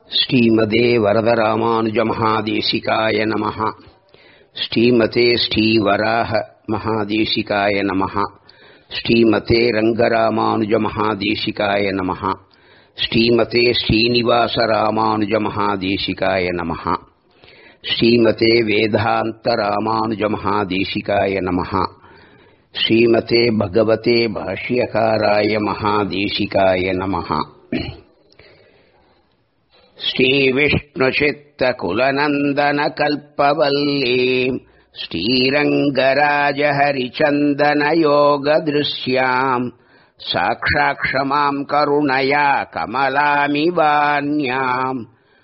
ஸ்ரீமதே வரதராமானுஜமகாதேசிகாய நமः ஸ்ரீமதே ஸ்ரீவராக மகாதேசிகாய நமः ஸ்ரீமதே ரங்கராமானுஜமகாதேசிகாய நமः ஸ்ரீமதே ஸ்ரீனிவாசராமானுஜமகாதேசிகாய நமः ஸ்ரீமதே வேதாந்தராமானுஜமகாதேசிகாய நமः ஸ்ரீமதே பகவதே பாஷ்யகாராய மகாதேசிகாய நமः श्रीविष्णुचित्तकुलनन्दनकल्पवल्लीम् श्रीरङ्गराजहरिचन्दनयोगदृश्याम् साक्षाक्षमाम् करुणया कमलामिवान्याम्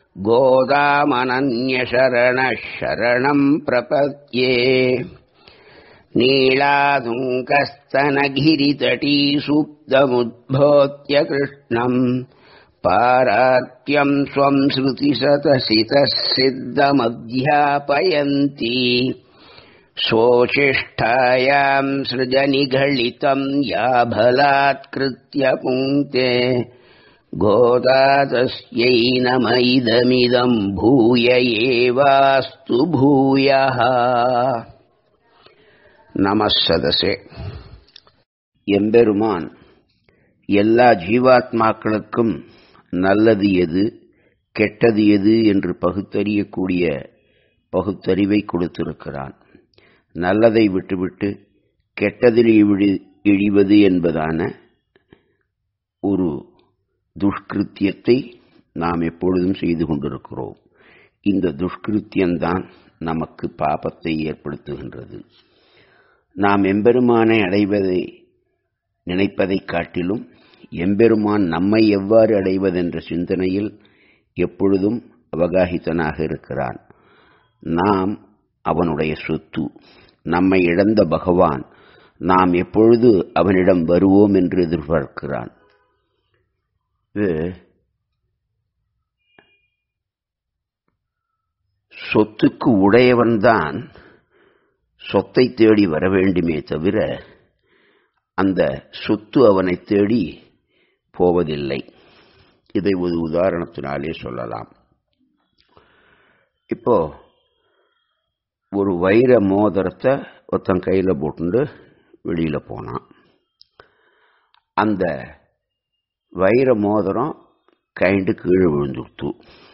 गोदामनन्यशरणः शरणम् प्रपद्ये नीलादुङ्कस्तनगिरितटीसुप्तमुद्भोत्य कृष्णम् पारात्यम् स्वम् श्रुतिसतसितः सिद्धमध्यापयन्ती स्वोचिष्ठायाम् सृजनिघलितम् याभलात्कृत्य पुङ्क्ते गोदा तस्यै नम इदमिदम् भूय एवास्तु भूयः நம சதசே எம்பெருமான் எல்லா ஜீவாத்மாக்களுக்கும் நல்லது எது கெட்டது எது என்று பகுத்தறியக்கூடிய பகுத்தறிவை கொடுத்திருக்கிறான் நல்லதை விட்டுவிட்டு கெட்டதில் இழிவது என்பதான ஒரு துஷ்கிருத்தியத்தை நாம் எப்பொழுதும் செய்து கொண்டிருக்கிறோம் இந்த துஷ்கிருத்தியம்தான் நமக்கு பாபத்தை ஏற்படுத்துகின்றது நாம் எம்பெருமானை அடைவதை நினைப்பதைக் காட்டிலும் எம்பெருமான் நம்மை எவ்வாறு அடைவதென்ற சிந்தனையில் எப்பொழுதும் அவகாகித்தனாக இருக்கிறான் நாம் அவனுடைய சொத்து நம்மை இழந்த பகவான் நாம் எப்பொழுது அவனிடம் வருவோம் என்று எதிர்பார்க்கிறான் சொத்துக்கு உடையவன்தான் சொத்தை தேடி வர வேண்டுமே தவிர அந்த சொத்து அவனை தேடி போவதில்லை இதை ஒரு உதாரணத்தினாலே சொல்லலாம் இப்போ ஒரு வைர மோதிரத்தை ஒருத்தன் கையில் போட்டுண்டு வெளியில் போனான் அந்த வைர மோதிரம் கைண்டு கீழே விழுந்துடுத்து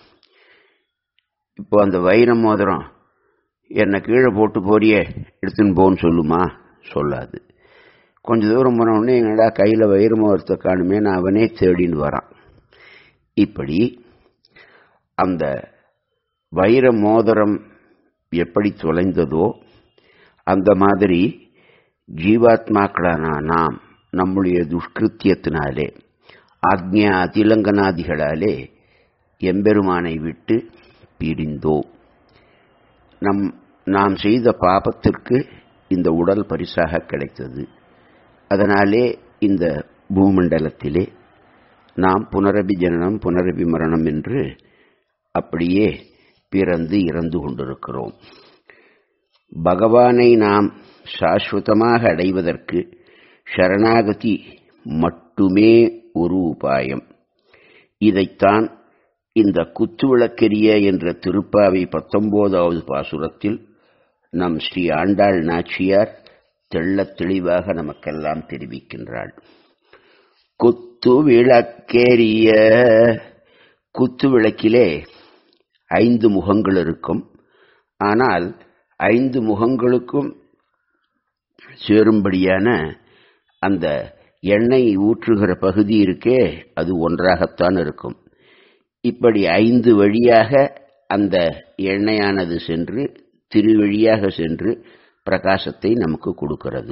இப்போ அந்த வைர மோதிரம் என்னை கீழே போட்டு போறியே எடுத்துன்னு போன்னு சொல்லுமா சொல்லாது கொஞ்ச தூரம் போன உடனே என்னடா கையில் வயிறு மோதிரத்தை காணுமே நான் அவனே தேடின்னு வரான் இப்படி அந்த வைர மோதிரம் எப்படி தொலைந்ததோ அந்த மாதிரி ஜீவாத்மாக்களான நாம் நம்முடைய துஷ்கிருத்தியத்தினாலே ஆக்ஞா அதிலங்கனாதிகளாலே எம்பெருமானை விட்டு பிரிந்தோம் நம் நாம் செய்த பாபத்திற்கு இந்த உடல் பரிசாக கிடைத்தது அதனாலே இந்த பூமண்டலத்திலே நாம் புனரபி ஜனனம் புனரபி மரணம் என்று அப்படியே பிறந்து இறந்து கொண்டிருக்கிறோம் பகவானை நாம் சாஸ்வதமாக அடைவதற்கு சரணாகதி மட்டுமே ஒரு உபாயம் இதைத்தான் இந்த குத்துவிளக்கெரிய என்ற திருப்பாவை பத்தொன்பதாவது பாசுரத்தில் நம் ஸ்ரீ ஆண்டாள் நாச்சியார் தெள்ளத் தெளிவாக நமக்கெல்லாம் தெரிவிக்கின்றாள் குத்து விளக்கெரிய குத்து விளக்கிலே ஐந்து முகங்கள் இருக்கும் ஆனால் ஐந்து முகங்களுக்கும் சேரும்படியான அந்த எண்ணெய் ஊற்றுகிற பகுதி இருக்கே அது ஒன்றாகத்தான் இருக்கும் இப்படி ஐந்து வழியாக அந்த எண்ணெயானது சென்று திருவழியாக சென்று பிரகாசத்தை நமக்கு கொடுக்கிறது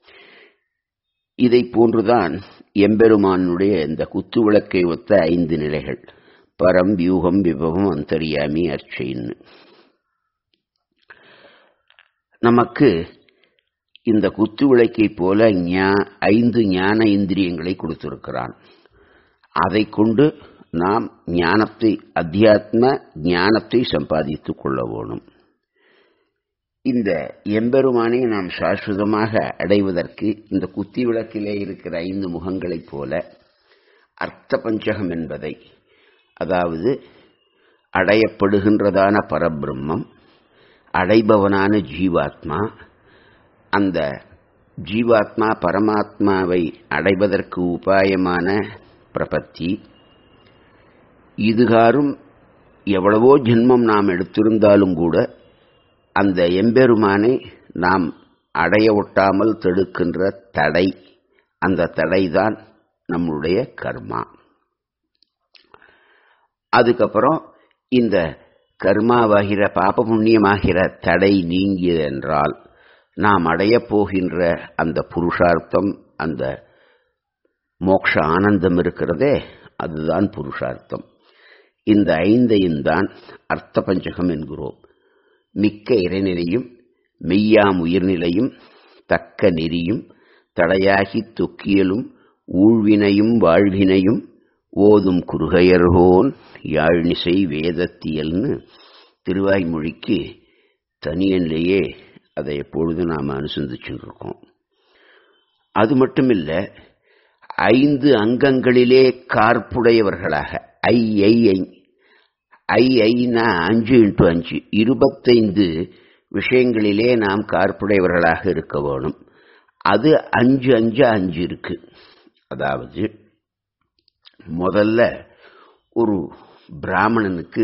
இதை போன்றுதான் எம்பெருமானுடைய இந்த குத்து விளக்கை ஒத்த ஐந்து நிலைகள் பரம் வியூகம் விபவம் அந்தரியாமி அர்ச்சைன்னு நமக்கு இந்த குத்து விளக்கை போல ஐந்து ஞான இந்திரியங்களை கொடுத்திருக்கிறான் அதை கொண்டு நாம் ஞானத்தை அத்தியாத்ம ஞானத்தை சம்பாதித்துக் கொள்ள வேணும் இந்த எம்பெருமானை நாம் சாஸ்வதமாக அடைவதற்கு இந்த குத்தி விளக்கிலே இருக்கிற ஐந்து முகங்களைப் போல அர்த்த பஞ்சகம் என்பதை அதாவது அடையப்படுகின்றதான பரபிரம்மம் அடைபவனான ஜீவாத்மா அந்த ஜீவாத்மா பரமாத்மாவை அடைவதற்கு உபாயமான பிரபத்தி இதுகாரும் எவ்வளவோ ஜென்மம் நாம் எடுத்திருந்தாலும் கூட அந்த எம்பெருமானை நாம் அடைய ஒட்டாமல் தடுக்கின்ற தடை அந்த தடைதான் நம்முடைய கர்மா அதுக்கப்புறம் இந்த கர்மாவாகிற பாப புண்ணியமாகிற தடை நீங்கியதென்றால் நாம் அடையப் போகின்ற அந்த புருஷார்த்தம் அந்த மோக்ஷ ஆனந்தம் இருக்கிறதே அதுதான் புருஷார்த்தம் இந்த ஐந்தையும் தான் அர்த்த பஞ்சகம் என்கிறோம் மிக்க இறைநிலையும் மெய்யாம் உயிர்நிலையும் தக்க நெறியும் தடையாகி தொக்கியலும் ஊழ்வினையும் வாழ்வினையும் ஓதும் குறுகையர்கோன் யாழ்நிசை வேதத்தியல்னு திருவாய்மொழிக்கு தனியன்லேயே அதை எப்பொழுதும் நாம் அனுசந்திச்சுட்டு இருக்கோம் அது மட்டுமில்ல ஐந்து அங்கங்களிலே கார்ப்புடையவர்களாக ஐ ஐ ஐ ஐ ஐனா அஞ்சு இன்ட்டு அஞ்சு இருபத்தைந்து விஷயங்களிலே நாம் கார்ப்புடையவர்களாக இருக்க வேணும் அது அஞ்சு அஞ்சு அஞ்சு இருக்கு அதாவது முதல்ல ஒரு பிராமணனுக்கு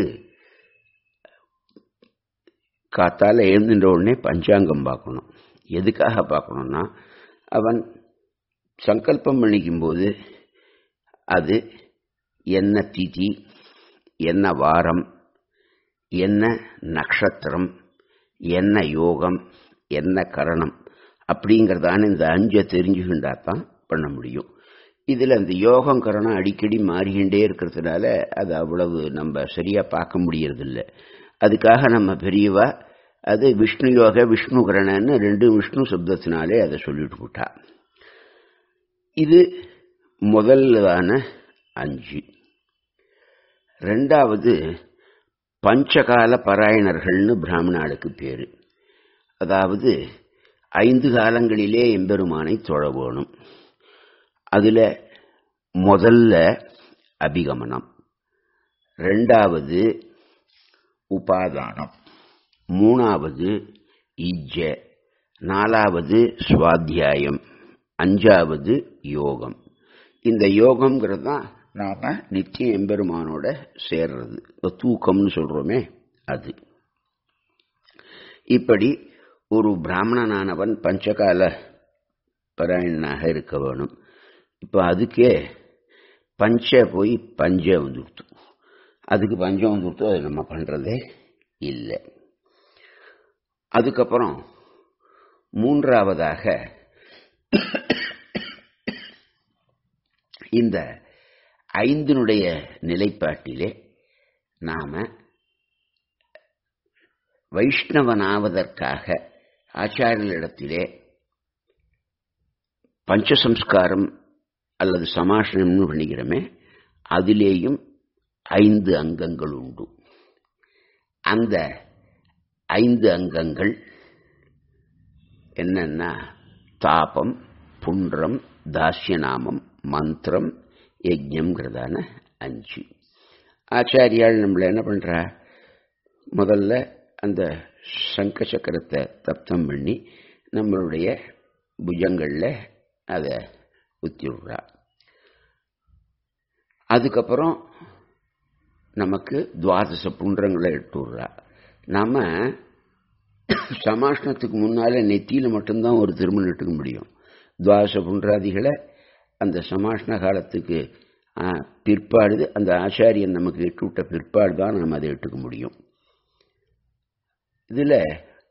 காத்தால எழுந்துன்ற உடனே பஞ்சாங்கம் பார்க்கணும் எதுக்காக பார்க்கணும்னா அவன் சங்கல்பம் பண்ணிக்கும்போது அது என்ன திதி என்ன வாரம் என்ன நட்சத்திரம் என்ன யோகம் என்ன கரணம் அப்படிங்கிறதான இந்த அஞ்சை தெரிஞ்சுக்கிண்டா தான் பண்ண முடியும் இதில் அந்த யோகம் கரணம் அடிக்கடி மாறிக்கிண்டே இருக்கிறதுனால அது அவ்வளவு நம்ம சரியாக பார்க்க முடியறதில்ல அதுக்காக நம்ம பெரியவா அது விஷ்ணு யோக விஷ்ணு கரணன்னு ரெண்டு விஷ்ணு சப்தத்தினாலே அதை சொல்லிட்டு போட்டா இது முதல்லான அஞ்சு ரெண்டாவது பஞ்சகால பராயணர்கள்னு பிராமணாளுக்கு பேரு அதாவது ஐந்து காலங்களிலே எம்பெருமானை தொழ வேணும் அதுல முதல்ல அபிகமனம் ரெண்டாவது உபாதானம் மூணாவது இஜ்ஜ நாலாவது சுவாத்தியாயம் அஞ்சாவது யோகம் இந்த யோகம்ங்கிறது தான் நாம நித்தியம் எம்பெருமானோட சேர்றது இப்போ தூக்கம்னு சொல்றோமே அது இப்படி ஒரு பிராமணனானவன் பஞ்சகால பராயணனாக இருக்க வேணும் இப்போ அதுக்கே பஞ்ச போய் பஞ்ச வந்துடுத்து அதுக்கு பஞ்சம் வந்துடுத்து அது நம்ம பண்ணுறதே இல்லை அதுக்கப்புறம் மூன்றாவதாக இந்த ஐந்தினுடைய நிலைப்பாட்டிலே நாம வைஷ்ணவனாவதற்காக ஆச்சாரியர்களிடத்திலே பஞ்சசம்ஸ்காரம் அல்லது சமாஷணம்னு பண்ணிக்கிறோமே அதிலேயும் ஐந்து அங்கங்கள் உண்டு அந்த ஐந்து அங்கங்கள் என்னன்னா தாபம் புன்றம் தாசியநாமம் மந்திரம் யஜ்யம்ங்கிறதான அஞ்சு ஆச்சாரியால் நம்மளை என்ன பண்ணுறா முதல்ல அந்த சங்க சக்கரத்தை தப்தம் பண்ணி நம்மளுடைய புஜங்களில் அதை ஊற்றி விட்றா அதுக்கப்புறம் நமக்கு துவாதச புன்றங்களை எடுத்து விட்றா நாம் சமாஷ்ணத்துக்கு முன்னால் நெத்தியில் மட்டும்தான் ஒரு திருமணம் எடுக்க முடியும் துவாதச புன்றாதிகளை அந்த சமாஷ்ண காலத்துக்கு பிற்பாடு அந்த ஆச்சாரியன் நமக்கு இட்டுவிட்ட பிற்பாடு தான் நாம் அதை எடுத்துக்க முடியும் இதில்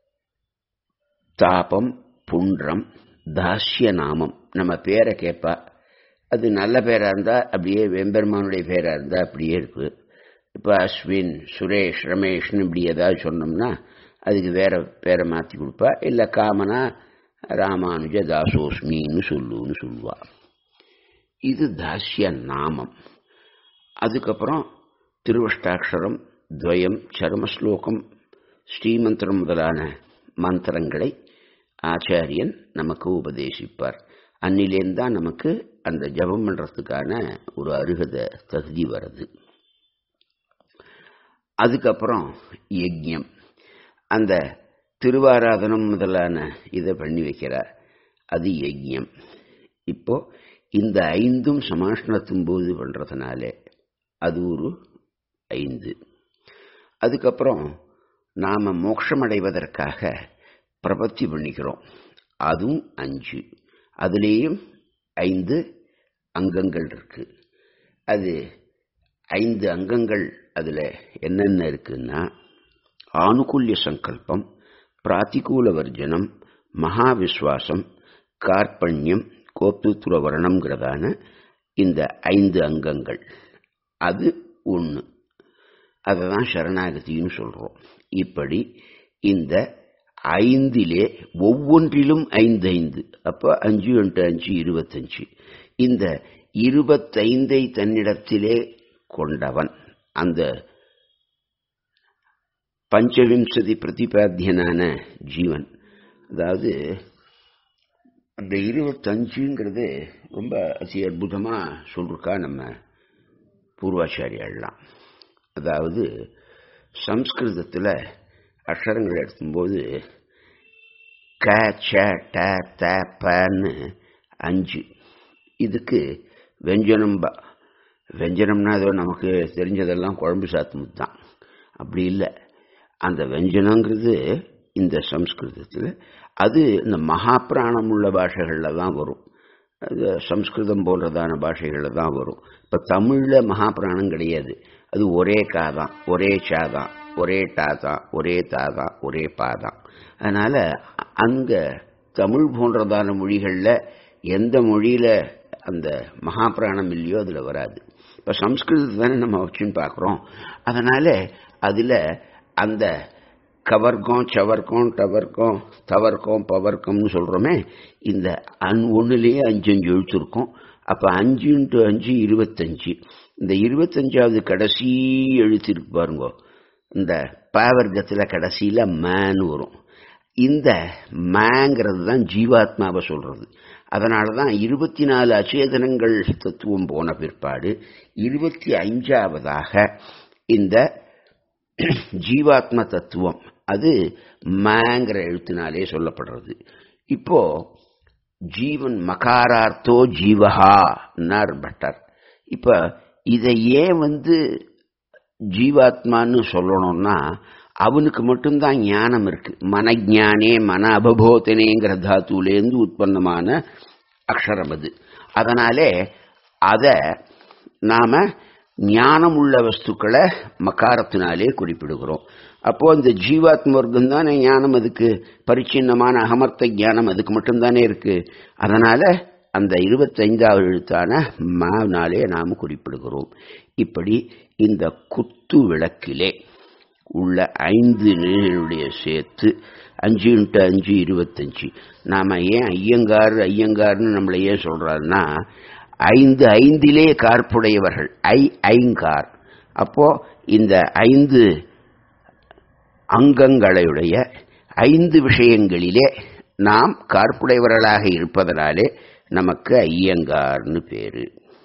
தாபம் புன்றம் தாசிய நாமம் நம்ம பேரை கேட்பா அது நல்ல பேராக இருந்தால் அப்படியே வெம்பெருமானுடைய பேராக இருந்தால் அப்படியே இருக்கு இப்போ அஸ்வின் சுரேஷ் ரமேஷ்னு இப்படி ஏதாவது சொன்னோம்னா அதுக்கு வேற பேரை மாற்றி கொடுப்பா இல்லை காமனா ராமானுஜ தாசோஸ்மின்னு சொல்லுன்னு சொல்லுவா இது தாசிய நாமம் அதுக்கப்புறம் திருவஷ்டாட்சரம் துவயம் சர்மஸ்லோகம் ஸ்ரீமந்திரம் முதலான மந்திரங்களை ஆச்சாரியன் நமக்கு உபதேசிப்பார் அன்னிலேருந்தான் நமக்கு அந்த ஜபம் பண்ணுறதுக்கான ஒரு அருகத தகுதி வருது அதுக்கப்புறம் யஜ்யம் அந்த திருவாராதனம் முதலான இதை பண்ணி வைக்கிறார் அது யஜ்யம் இப்போ இந்த ஐந்தும் சமாஷ்ணத்தும் போது பண்றதுனால அது ஒரு ஐந்து அதுக்கப்புறம் நாம மோட்சம் அடைவதற்காக பிரபத்தி பண்ணிக்கிறோம் அதுவும் அஞ்சு அதுலேயும் ஐந்து அங்கங்கள் இருக்கு அது ஐந்து அங்கங்கள் அதில் என்னென்ன இருக்குன்னா ஆனுகூல்ய சங்கல்பம் பிராத்திகூல வர்ஜனம் மகாவிஸ்வாசம் கார்பண்யம் கோப்துத்துவ வர்ணம்ங்கிறதான இந்த ஐந்து அங்கங்கள் அது ஒன்று அதை தான் சரணாகதின்னு சொல்கிறோம் இப்படி இந்த ஐந்திலே ஒவ்வொன்றிலும் ஐந்து ஐந்து அப்போ அஞ்சு எட்டு அஞ்சு இருபத்தஞ்சு இந்த இருபத்தைந்தை தன்னிடத்திலே கொண்டவன் அந்த பஞ்சவிம்சதி பிரதிபாத்தியனான ஜீவன் அதாவது அந்த இருபத்தஞ்சுங்கிறது ரொம்ப அதி அற்புதமாக சொல்லிருக்கா நம்ம பூர்வாச்சாரியாலாம் அதாவது சம்ஸ்கிருதத்தில் அக்ஷரங்கள் எடுக்கும்போது க ச ட த பன்னு அஞ்சு இதுக்கு வெஞ்சனம் ப வெஞ்சனம்னா ஏதோ நமக்கு தெரிஞ்சதெல்லாம் குழம்பு சாத்துமுது தான் அப்படி இல்லை அந்த வெஞ்சனங்கிறது இந்த சம்ஸ்கிருதத்தில் அது இந்த மகாபிராணம் உள்ள பாஷைகளில் தான் வரும் அது சம்ஸ்கிருதம் போன்றதான பாஷைகளில் தான் வரும் இப்போ தமிழில் மகாபிராணம் கிடையாது அது ஒரே கா தான் ஒரே சா தான் ஒரே டா தான் ஒரே தா தான் ஒரே பா தான் அதனால் அங்கே தமிழ் போன்றதான மொழிகளில் எந்த மொழியில் அந்த மகாபிராணம் இல்லையோ அதில் வராது இப்போ சம்ஸ்கிருதத்தை தானே நம்ம வச்சுன்னு பார்க்குறோம் அதனால் அதில் அந்த கவர்க்கம் சவர்க்கம் டவர்க்கம் தவர்க்கம் பவர்க்கம்னு சொல்கிறோமே இந்த அன் ஒன்றுலேயே அஞ்சு அஞ்சு எழுத்துருக்கும் அப்போ அஞ்சு இன்ட்டு அஞ்சு இருபத்தஞ்சு இந்த இருபத்தஞ்சாவது கடைசி எழுத்து இருக்கு பாருங்க இந்த பாவர்க்கத்தில் கடைசியில் மேன் வரும் இந்த மேங்கிறது தான் ஜீவாத்மாவை சொல்கிறது அதனால தான் இருபத்தி நாலு அச்சேதனங்கள் தத்துவம் போன பிற்பாடு இருபத்தி ஐந்தாவதாக இந்த ஜீவாத்ம தத்துவம் அது மேங்கிற எழுத்தினாலே சொல்லப்படுறது இப்போ ஜீவன் மகாரார்த்தோ ஜீவஹா நார் பட்டர் இப்ப இதை ஏன் வந்து ஜீவாத்மான்னு சொல்லணும்னா அவனுக்கு மட்டும்தான் ஞானம் இருக்கு மனஜானே மன அபபோதனேங்கிற தாத்துலேருந்து உற்பத்தமான அக்ஷரம் அது அதனாலே அதை நாம ஞானம் உள்ள வஸ்துக்களை மக்காரத்தினாலே குறிப்பிடுகிறோம் அப்போ இந்த ஜீவாத்ம வர்க்கம் தானே ஞானம் அதுக்கு பரிச்சின்னமான அகமர்த்த ஞானம் அதுக்கு மட்டும்தானே இருக்கு அதனால அந்த இருபத்தைந்தாவது எழுத்தான மாவினாலே நாம் குறிப்பிடுகிறோம் இப்படி இந்த குத்து விளக்கிலே உள்ள ஐந்து நிலைகளுடைய சேர்த்து அஞ்சு இன்ட்டு அஞ்சு இருபத்தஞ்சு நாம் ஏன் ஐயங்கார் ஐயங்கார்னு நம்மளை ஏன் சொல்கிறாருன்னா ஐந்து ஐந்திலே கார்ப்புடையவர்கள் ஐ ஐங்கார் அப்போ இந்த ஐந்து அங்கங்களையுடைய ஐந்து விஷயங்களிலே நாம் கார்ப்புடையவர்களாக இருப்பதனாலே நமக்கு ஐயங்கார்னு பேரு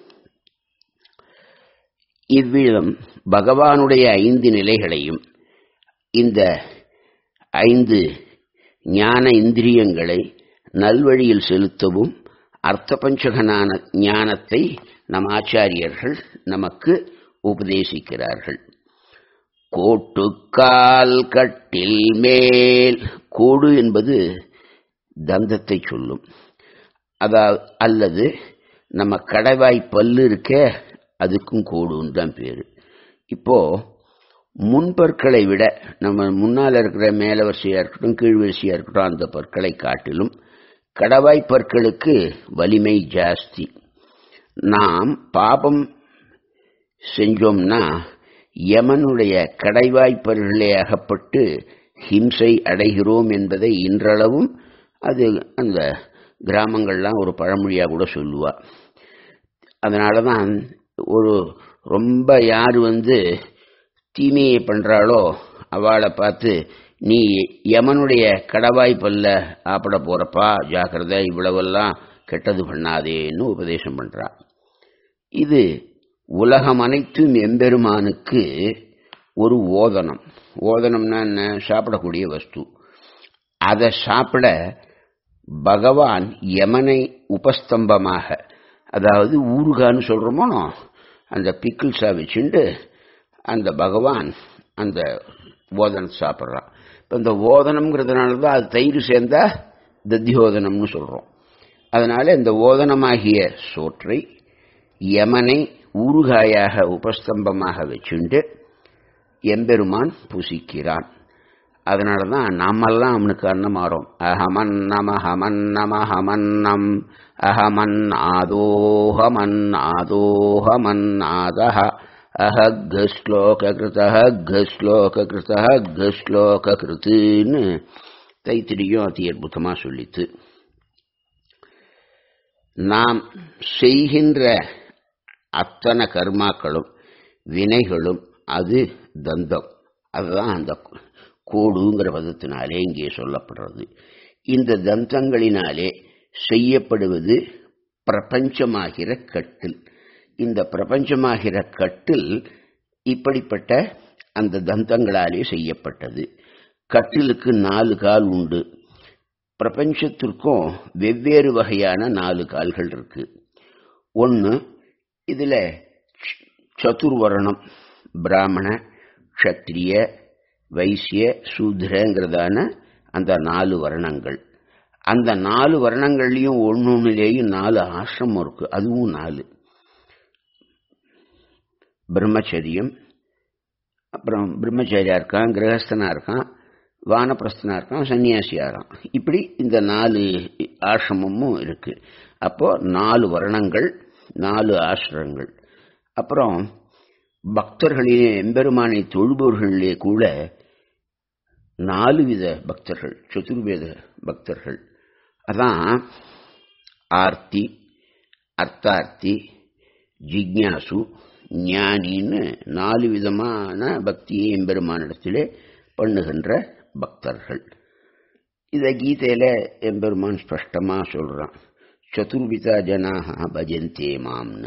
இவ்விதம் பகவானுடைய ஐந்து நிலைகளையும் இந்த ஐந்து ஞான இந்திரியங்களை நல்வழியில் செலுத்தவும் அர்த்த பஞ்சகனான ஞானத்தை நம் ஆச்சாரியர்கள் நமக்கு உபதேசிக்கிறார்கள் கோட்டுக்கால் கட்டில் மேல் கோடு என்பது தந்தத்தை சொல்லும் அதா அல்லது நம்ம கடைவாய் பல்லு இருக்க அதுக்கும் கோடுன்னு தான் பேரு இப்போ முன்பற்களை விட நம்ம முன்னால் இருக்கிற மேல வரிசையா இருக்கட்டும் கீழ் வரிசையா இருக்கட்டும் அந்த பற்களை காட்டிலும் கடவாய் பற்களுக்கு வலிமை ஜாஸ்தி நாம் பாபம் செஞ்சோம்னா யமனுடைய கடைவாய்ப்பர்களே அகப்பட்டு ஹிம்சை அடைகிறோம் என்பதை இன்றளவும் அது அந்த கிராமங்கள்லாம் ஒரு பழமொழியாக கூட சொல்லுவா அதனால தான் ஒரு ரொம்ப யார் வந்து தீமையை பண்ணுறாளோ அவளை பார்த்து நீ யமனுடைய கடவாய் பல்ல ஆப்பட போறப்பா ஜாக்கிரதை இவ்வளவெல்லாம் கெட்டது பண்ணாதேன்னு உபதேசம் பண்றா இது உலகம் அனைத்தும் எம்பெருமானுக்கு ஒரு ஓதனம் ஓதனம்னா என்ன சாப்பிடக்கூடிய வஸ்து அதை சாப்பிட பகவான் யமனை உபஸ்தம்பமாக அதாவது ஊறுகான்னு சொல்கிறோமோனோ அந்த பிக்கிள்ஸா வச்சுண்டு அந்த பகவான் அந்த ஓதனம் சாப்பிட்றான் இப்போ இந்த ஓதனம்ங்கிறதுனால தான் அது தயிர் சேர்ந்தா தத்தியோதனம்னு சொல்கிறோம் அதனால இந்த ஓதனமாகிய சோற்றை யமனை ஊறுகாயாக உபஸ்தம்பமாக வச்சுண்டு எம்பெருமான் புசிக்கிறான் அதனால தான் நாமெல்லாம் அவனுக்கு அன்னமாறோம் அஹமன் நம ஹமன் நம ஹமன்னம் அஹமன் ஆதோஹமன் ஆதோஹமன் ஆதஹ அஹக் ஸ்லோக கிருத ஹக் ஸ்லோக கிருத ஹக் ஸ்லோக கிருத்துன்னு தைத்திரியும் அதி அற்புதமாக சொல்லித்து நாம் செய்கின்ற அத்தனை கர்மாக்களும் வினைகளும் அது தந்தம் அதுதான் அந்த கோடுங்கிற பதத்தினாலே இங்கே சொல்லப்படுறது இந்த தந்தங்களினாலே செய்யப்படுவது பிரபஞ்சமாகிற கட்டில் இந்த பிரபஞ்சமாகிற கட்டில் இப்படிப்பட்ட அந்த தந்தங்களாலே செய்யப்பட்டது கட்டிலுக்கு நாலு கால் உண்டு பிரபஞ்சத்திற்கும் வெவ்வேறு வகையான நாலு கால்கள் இருக்கு ஒன்று இதில் சதுர்வர்ணம் பிராமண க்ஷத்ரிய வைசிய சூத்ரங்கிறதான அந்த நாலு வர்ணங்கள் அந்த நாலு வர்ணங்கள்லையும் ஒன்னொன்னுலேயும் நாலு ஆசிரமம் இருக்கு அதுவும் நாலு பிரம்மச்சரியம் அப்புறம் பிரம்மச்சாரியா இருக்கான் கிரகஸ்தனா இருக்கான் வானப்பிரஸ்தனா இருக்கான் சன்னியாசியா இருக்கான் இப்படி இந்த நாலு ஆசிரமமும் இருக்கு அப்போ நாலு வர்ணங்கள் நாலு ஆசிரங்கள் அப்புறம் பக்தர்களிலே எம்பெருமானை தொழுபவர்களிலே கூட நாலு வித பக்தர்கள் சதுர்வேத பக்தர்கள் அதான் ஆர்த்தி அர்த்தார்த்தி ஜிக்யாசு ஞானின்னு நாலு விதமான பக்தியை எம்பெருமானிடத்திலே பண்ணுகின்ற பக்தர்கள் இதை கீதையில எம்பெருமான் ஸ்பஷ்டமா சொல்றான் சதுர்விதா ஜனாக பஜந்தே மாம்னு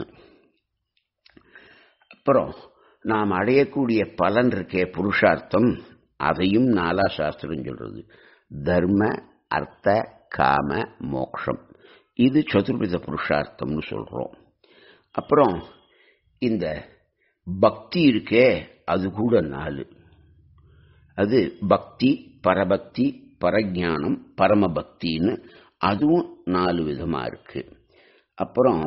அப்புறம் நாம் அடையக்கூடிய பலன் இருக்கே புருஷார்த்தம் அதையும் நாலா சாஸ்திரம் சொல்றது தர்ம அர்த்த காம மோக்ஷம் இது சதுர்வித புருஷார்த்தம்னு சொல்றோம் அப்புறம் இந்த பக்தி இருக்கே அது கூட நாலு அது பக்தி பரபக்தி பரஜானம் பரமபக்தின்னு அதுவும் நாலு விதமா இருக்கு அப்புறம்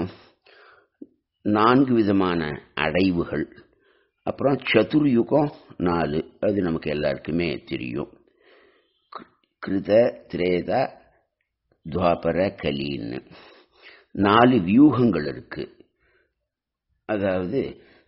நான்கு விதமான அடைவுகள் அப்புறம் சதுர்யுகம் நாலு அது நமக்கு எல்லாருக்குமே தெரியும் கிருத திரேதா துவாபர கலின்னு நாலு வியூகங்கள் இருக்கு அதாவது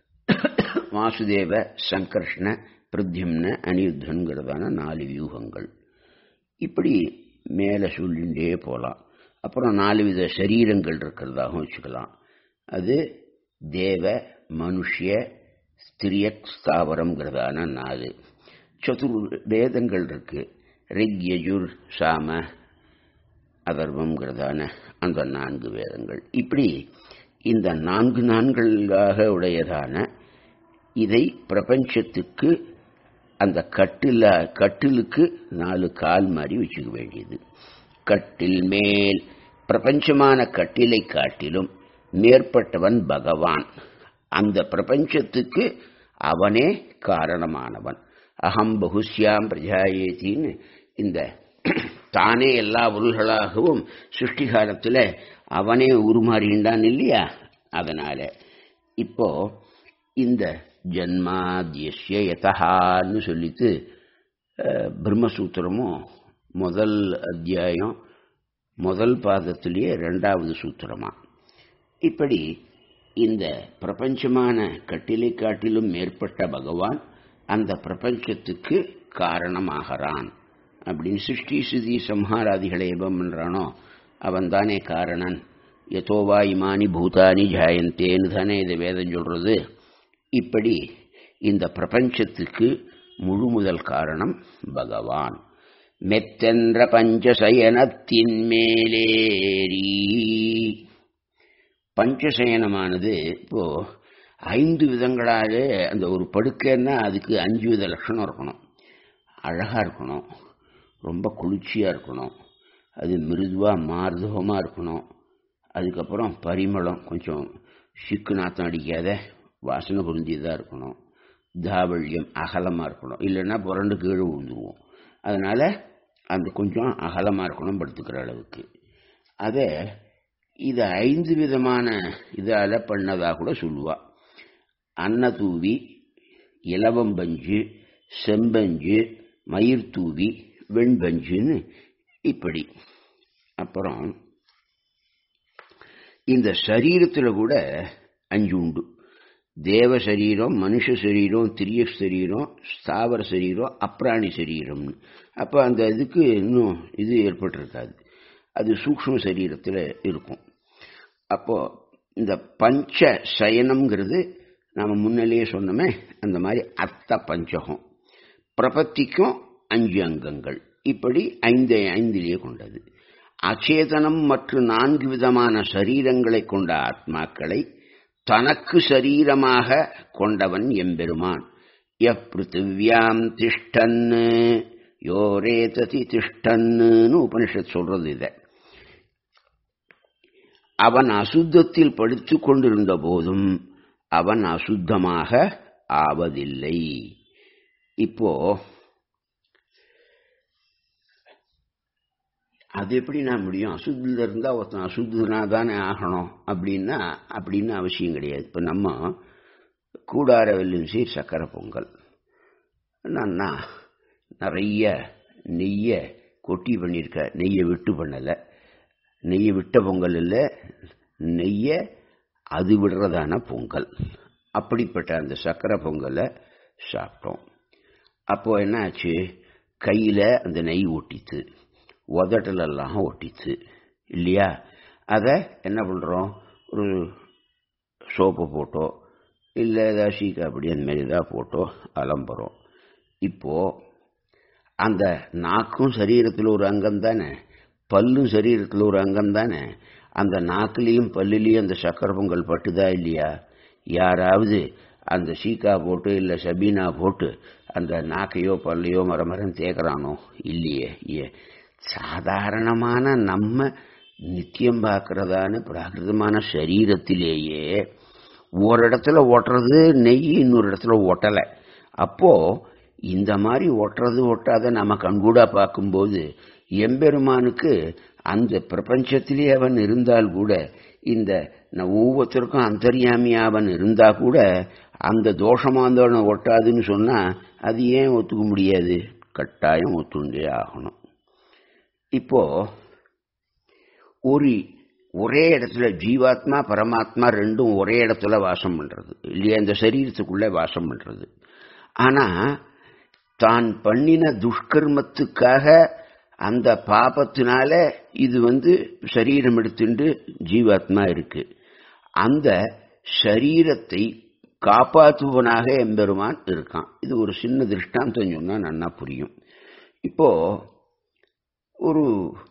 வாசுதேவ சங்கர்ஷ்ண பிரத்யும்ன அனிருத்தன்கிறதான நாலு வியூகங்கள் இப்படி மேலே சொல்லிண்டே போகலாம் அப்புறம் நாலு வித சரீரங்கள் இருக்கிறதாகவும் வச்சுக்கலாம் அது தேவ மனுஷிய ஸ்திரியக் ஸ்தாவரம்ங்கிறதான நாலு சதுர் வேதங்கள் இருக்கு ரிக் யஜுர் சாம அதர்வம்ங்கிறதான அந்த நான்கு வேதங்கள் இப்படி இந்த நான்கு நான்களாக உடையதான இதை பிரபஞ்சத்துக்கு அந்த கட்டில கட்டிலுக்கு நாலு கால் மாதிரி வச்சுக்க வேண்டியது கட்டில் மேல் பிரபஞ்சமான கட்டிலை காட்டிலும் மேற்பட்டவன் பகவான் அந்த பிரபஞ்சத்துக்கு அவனே காரணமானவன் அகம் பகுஷ்யாம் பிரஜாயேத்தின்னு இந்த தானே எல்லா உருள்களாகவும் சிருஷ்டி காலத்தில் அவனே உருமாறிண்டான் இல்லையா அதனால இப்போ இந்த ஜன்மாதியஸ்ய யதஹான்னு சொல்லிட்டு பிரம்மசூத்திரமும் முதல் அத்தியாயம் முதல் பாதத்திலேயே ரெண்டாவது சூத்திரமா இப்படி இந்த பிரபஞ்சமான கட்டிலை காட்டிலும் மேற்பட்ட பகவான் அந்த பிரபஞ்சத்துக்கு காரணமாகிறான் அப்படின்னு சிருஷ்டி சிதி சம்ஹாராதிகளை எவம் பண்றானோ அவன் தானே காரணன் யதோவா இமானி பூதானி ஜாயந்தேன்னு தானே இதை வேதம் சொல்றது இப்படி இந்த பிரபஞ்சத்துக்கு முழு முதல் காரணம் பகவான் மெத்தென்ற பஞ்சசயனத்தின் மேலேறி பஞ்சசயனமானது இப்போ ஐந்து விதங்களாலே அந்த ஒரு படுக்கைன்னா அதுக்கு அஞ்சு வித லட்சணம் இருக்கணும் அழகாக இருக்கணும் ரொம்ப குளிர்ச்சியாக இருக்கணும் அது மிருதுவாக மார்துவமாக இருக்கணும் அதுக்கப்புறம் பரிமளம் கொஞ்சம் சிக்கு நாத்தம் அடிக்காத வாசனை பொருந்தியதாக இருக்கணும் தாவல்யம் அகலமாக இருக்கணும் இல்லைன்னா புரண்டு கீழே விழுந்துருவோம் அதனால் அந்த கொஞ்சம் அகலமாக இருக்கணும் படுத்துக்கிற அளவுக்கு அதை இதை ஐந்து விதமான இதால் பண்ணதாக கூட சொல்லுவா அன்னதூவி இலவம்பஞ்சு செம்பஞ்சு மயிர் தூவி வெண்பஞ்சுன்னு இப்படி அப்புறம் இந்த சரீரத்தில் கூட அஞ்சு உண்டு தேவ சரீரம் மனுஷ சரீரம் திரிய சரீரம் ஸ்தாவர சரீரம் அப்ராணி சரீரம்னு அப்போ அந்த இதுக்கு இன்னும் இது ஏற்பட்டிருக்காது அது சூக்ஷ்ம சரீரத்தில் இருக்கும் அப்போ இந்த பஞ்ச சயனம்ங்கிறது நாம் முன்னிலேயே சொன்னோமே அந்த மாதிரி அர்த்த பஞ்சகம் பிரபத்திக்கும் அஞ்சு அங்கங்கள் இப்படி ஐந்து ஐந்திலேயே கொண்டது அச்சேதனம் மற்றும் நான்கு விதமான சரீரங்களை கொண்ட ஆத்மாக்களை தனக்கு சரீரமாக கொண்டவன் எம்பெருமான் எப்பிருத்திவியாம் திஷ்டன்னு யோரேததி திஷ்டன்னு உபனிஷத் சொல்றது இதை அவன் அசுத்தத்தில் படித்து கொண்டிருந்த போதும் அவன் அசுத்தமாக ஆவதில்லை இப்போ அது எப்படி நான் முடியும் அசுத்தில இருந்தா ஒருத்தன் அசுத்தனா தானே ஆகணும் அப்படின்னா அப்படின்னு அவசியம் கிடையாது இப்போ நம்ம கூடார வெல்லும் சீர் சக்கரை பொங்கல் என்னன்னா நிறைய நெய்யை கொட்டி பண்ணியிருக்க நெய்யை விட்டு பண்ணலை நெய்யை விட்ட பொங்கல் இல்லை நெய்யை அது விடுறதான பொங்கல் அப்படிப்பட்ட அந்த சக்கரை பொங்கலை சாப்பிட்டோம் அப்போ என்ன ஆச்சு கையில் அந்த நெய் ஒட்டித்து உதட்டலெல்லாம் ஒட்டிச்சு இல்லையா அதை என்ன பண்ணுறோம் ஒரு சோப்பு போட்டோ இல்லை ஏதாவது சீக்கா அப்படி அந்த மாதிரி ஏதாவது போட்டோ அலம்புறோம் இப்போது அந்த நாக்கும் சரீரத்தில் ஒரு அங்கம் தானே பல்லும் சரீரத்தில் ஒரு அங்கம் தானே அந்த நாக்குலேயும் பல்லுலேயும் அந்த சக்கரை பொங்கல் பட்டுதா இல்லையா யாராவது அந்த சீக்கா போட்டு இல்லை சபீனா போட்டு அந்த நாக்கையோ பல்லையோ மரமரம் தேக்கிறானோ இல்லையே ஏ சாதாரணமான நம்ம நித்தியம் பார்க்கறதான பிராகிருதமான சரீரத்திலேயே ஒரு இடத்துல ஒட்டுறது நெய் இன்னொரு இடத்துல ஒட்டலை அப்போ இந்த மாதிரி ஒட்டுறது ஒட்டாத நம்ம கண்கூடா பார்க்கும்போது எம்பெருமானுக்கு அந்த பிரபஞ்சத்திலே அவன் இருந்தால் கூட இந்த ஒவ்வொருத்தருக்கும் அந்தரியாமி அவன் இருந்தா கூட அந்த தோஷமாந்தவனை ஒட்டாதுன்னு சொன்னா அது ஏன் ஒத்துக்க முடியாது கட்டாயம் ஒத்துண்டே ஆகணும் இப்போ ஒரு ஒரே இடத்துல ஜீவாத்மா பரமாத்மா ரெண்டும் ஒரே இடத்துல வாசம் பண்றது இல்லையா இந்த சரீரத்துக்குள்ளே வாசம் பண்றது ஆனா தான் பண்ணின துஷ்கர்மத்துக்காக அந்த பாபத்தினால இது வந்து சரீரம் எடுத்துட்டு ஜீவாத்மா இருக்கு அந்த சரீரத்தை காப்பாற்றுவனாக எம்பெருமான் இருக்கான் இது ஒரு சின்ன திருஷ்டாந்தம் சொன்னா நன்னா புரியும் இப்போ ஒரு